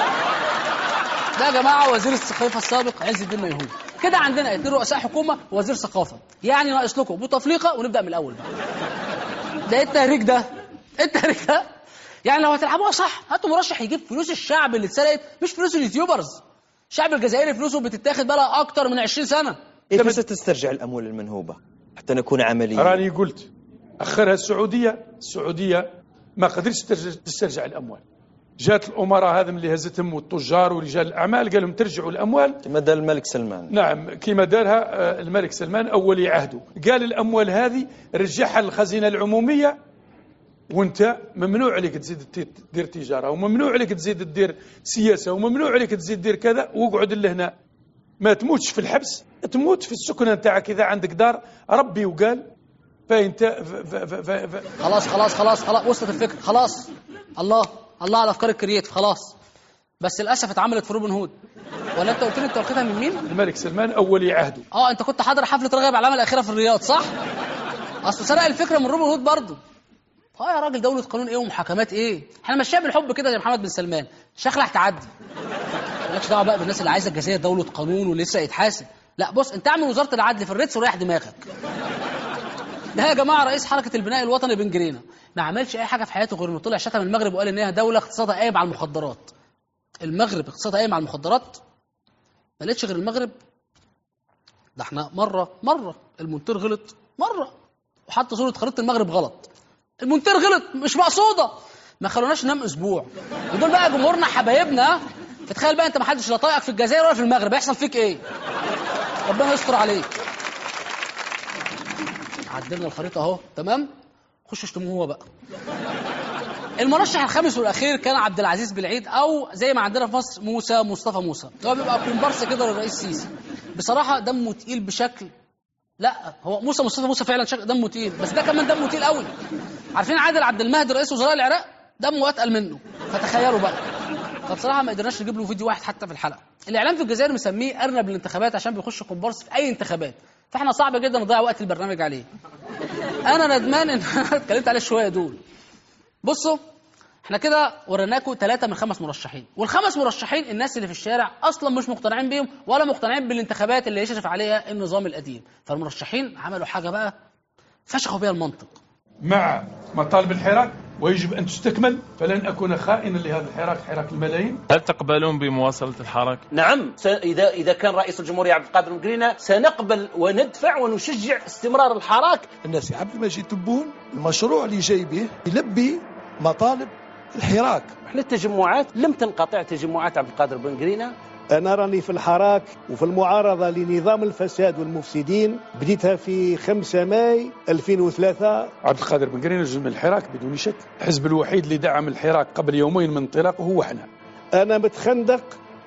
ده يا جماعه وزير الثقافه السابق عز الدين ميهون كده عندنا اثنين رؤساء حكومه ووزير ثقافه يعني ناقص لكم بوتفليقه ونبدا من الاول بقى ده ايه التهريج ده ايه التهريج ده يعني لو هتلعبوها صح هاتوا مرشح يجيب فلوس الشعب اللي اتسرقت مش فلوس اليوتيوبرز الشعب الجزائري فلوسه بتتاخد بقى اكتر من 20 سنه كيف ستسترجع الأموال المنهوبة حتى نكون عمليين راني قلت اخرها السعوديه السعوديه ما قدرتش ترجع- تسترجع الاموال جات الامراء هذا اللي هزتهم والتجار ورجال الاعمال قال لهم ترجعوا الاموال كما دار الملك سلمان نعم كما دارها آه، الملك سلمان اول عهده قال الاموال هذه رجعها للخزينه العموميه وانت ممنوع عليك تزيد ت- تدير تجاره وممنوع عليك تزيد تدير سياسه وممنوع عليك تزيد تدير كذا واقعد لهنا ما تموتش في الحبس تموت في السكنه نتاعك اذا عندك دار ربي وقال فانت ف- ف- ف- ف- ف- خلاص خلاص خلاص خلاص وصلت الفكره خلاص الله الله على افكار الكرييتيف خلاص بس للاسف اتعملت في روبن هود ولا انت قلت لي انت واخدها من مين؟ الملك سلمان اولي عهده اه انت كنت حاضر حفله رغب العلامه الاخيره في الرياض صح؟ اصل سرق الفكره من روبن هود برضه اه يا راجل دوله قانون ايه ومحاكمات ايه؟ احنا ماشيين بالحب كده زي محمد بن سلمان شخلع تعدي مالكش دعوه بقى بالناس اللي عايزه الجزائر دوله قانون ولسه يتحاسب لا بص انت اعمل وزاره العدل في الريتس وريح دماغك ده يا جماعه رئيس حركه البناء الوطني بن جرينه ما عملش اي حاجه في حياته غير انه طلع شتم المغرب وقال ان هي دوله اقتصادها قايم على المخدرات المغرب اقتصادها قايم على المخدرات ما لقيتش غير المغرب ده احنا مره مره المونتير غلط مره وحط صوره خريطه المغرب غلط المونتير غلط مش مقصوده ما خلوناش ننام اسبوع ودول بقى جمهورنا حبايبنا فتخيل بقى انت ما حدش لا طايقك في الجزائر ولا في المغرب هيحصل فيك ايه ربنا يستر عليك عدلنا الخريطه اهو تمام خش اشتموه هو بقى المرشح الخامس والاخير كان عبد العزيز بالعيد او زي ما عندنا في مصر موسى مصطفى موسى هو بيبقى كومبارس كده للرئيس السيسي بصراحه دمه تقيل بشكل لا هو موسى مصطفى موسى فعلا شكل دمه تقيل بس ده كمان دمه تقيل قوي عارفين عادل عبد المهدي رئيس وزراء العراق دمه اتقل منه فتخيلوا بقى فبصراحه ما قدرناش نجيب له فيديو واحد حتى في الحلقه الاعلام في الجزائر مسميه ارنب الانتخابات عشان بيخش كومبارس في اي انتخابات فاحنا صعب جدا نضيع وقت البرنامج عليه انا ندمان ان انا اتكلمت عليه شويه دول بصوا احنا كده وريناكم ثلاثة من خمس مرشحين والخمس مرشحين الناس اللي في الشارع اصلا مش مقتنعين بيهم ولا مقتنعين بالانتخابات اللي يشرف عليها النظام القديم فالمرشحين عملوا حاجة بقى فشخوا بيها المنطق مع مطالب الحراك ويجب أن تستكمل فلن أكون خائنا لهذا الحراك حراك الملايين هل تقبلون بمواصلة الحراك؟ نعم س- إذا إذا كان رئيس الجمهورية عبد القادر مقرينة سنقبل وندفع ونشجع استمرار الحراك الناس عبد المجيد تبون المشروع اللي جاي به يلبي مطالب الحراك احنا التجمعات لم تنقطع تجمعات عبد القادر بن قرينة أنا راني في الحراك وفي المعارضة لنظام الفساد والمفسدين بديتها في 5 ماي 2003 عبد القادر بن قرينة جزء من الحراك بدون شك الحزب الوحيد اللي دعم الحراك قبل يومين من انطلاقه هو احنا أنا متخندق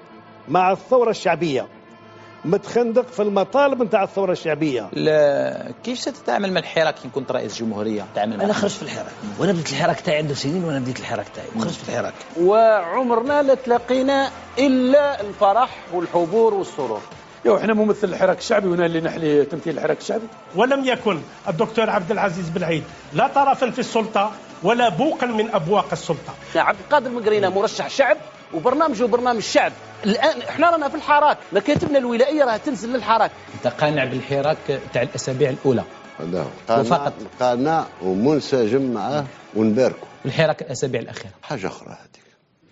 مع الثورة الشعبية متخندق في المطالب نتاع الثورة الشعبية لا كيف ستتعامل مع الحراك إن كنت رئيس جمهورية تعمل انا خرجت في الحراك وانا بديت الحراك تاعي عنده سنين وانا بديت الحراك تاعي وخرجت في الحراك وعمرنا لا تلاقينا إلا الفرح والحبور والسرور يو احنا ممثل الحراك الشعبي هنا اللي نحلي تمثيل الحراك الشعبي ولم يكن الدكتور عبد العزيز بالعيد لا طرفا في السلطة ولا بوقا من أبواق السلطة عبد القادر مقرينة مرشح شعب وبرنامجه برنامج شعب الآن احنا رانا في الحراك مكاتبنا الولائية راها تنزل للحراك أنت قانع بالحراك تاع الأسابيع الأولى لا قناع وفقط. قناع ومنسجم معاه ونباركه الحراك الأسابيع الأخيرة حاجه اخرى هذه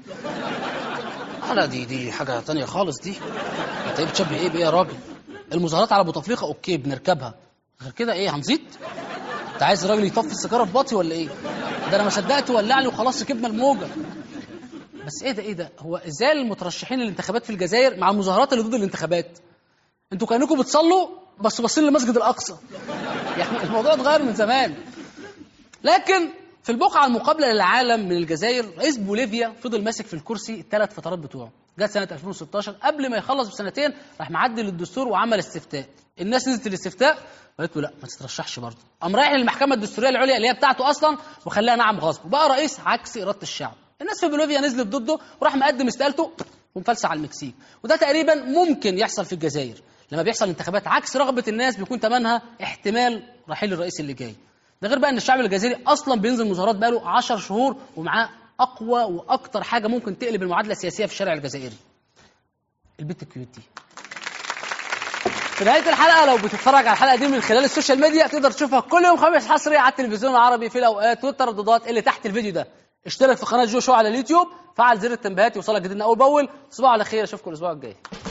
لا دي دي حاجة تانية خالص دي انت ايه بتشبه ايه بايه يا راجل المظاهرات على ابو تفليقه اوكي بنركبها غير كده ايه هنزيد انت عايز الراجل يطفي السيجاره في باطي ولا ايه ده انا ما صدقت ولع لي وخلاص ركبنا الموجه بس ايه ده ايه ده هو ازاي المترشحين للانتخابات في الجزائر مع المظاهرات اللي ضد الانتخابات انتوا كانكم بتصلوا بس باصين للمسجد الاقصى يعني الموضوع اتغير من زمان لكن في البقعة المقابلة للعالم من الجزائر رئيس بوليفيا فضل ماسك في الكرسي الثلاث فترات بتوعه جت سنة 2016 قبل ما يخلص بسنتين راح معدل الدستور وعمل استفتاء الناس نزلت الاستفتاء قالت له لا ما تترشحش برضه قام رايح للمحكمة الدستورية العليا اللي هي بتاعته أصلا وخلاها نعم غصب وبقى رئيس عكس إرادة الشعب الناس في بوليفيا نزلت ضده وراح مقدم استقالته ومفلسع على المكسيك وده تقريبا ممكن يحصل في الجزائر لما بيحصل انتخابات عكس رغبة الناس بيكون ثمنها احتمال رحيل الرئيس اللي جاي ده غير بقى ان الشعب الجزائري اصلا بينزل مظاهرات بقاله 10 شهور ومعاه اقوى واكتر حاجه ممكن تقلب المعادله السياسيه في الشارع الجزائري البت الكيوت دي في نهايه الحلقه لو بتتفرج على الحلقه دي من خلال السوشيال ميديا تقدر تشوفها كل يوم خميس حصري على التلفزيون العربي في الاوقات والترددات اللي تحت الفيديو ده اشترك في قناه جو شو على اليوتيوب فعل زر التنبيهات يوصلك جديدنا اول باول تصبحوا على خير اشوفكم الاسبوع الجاي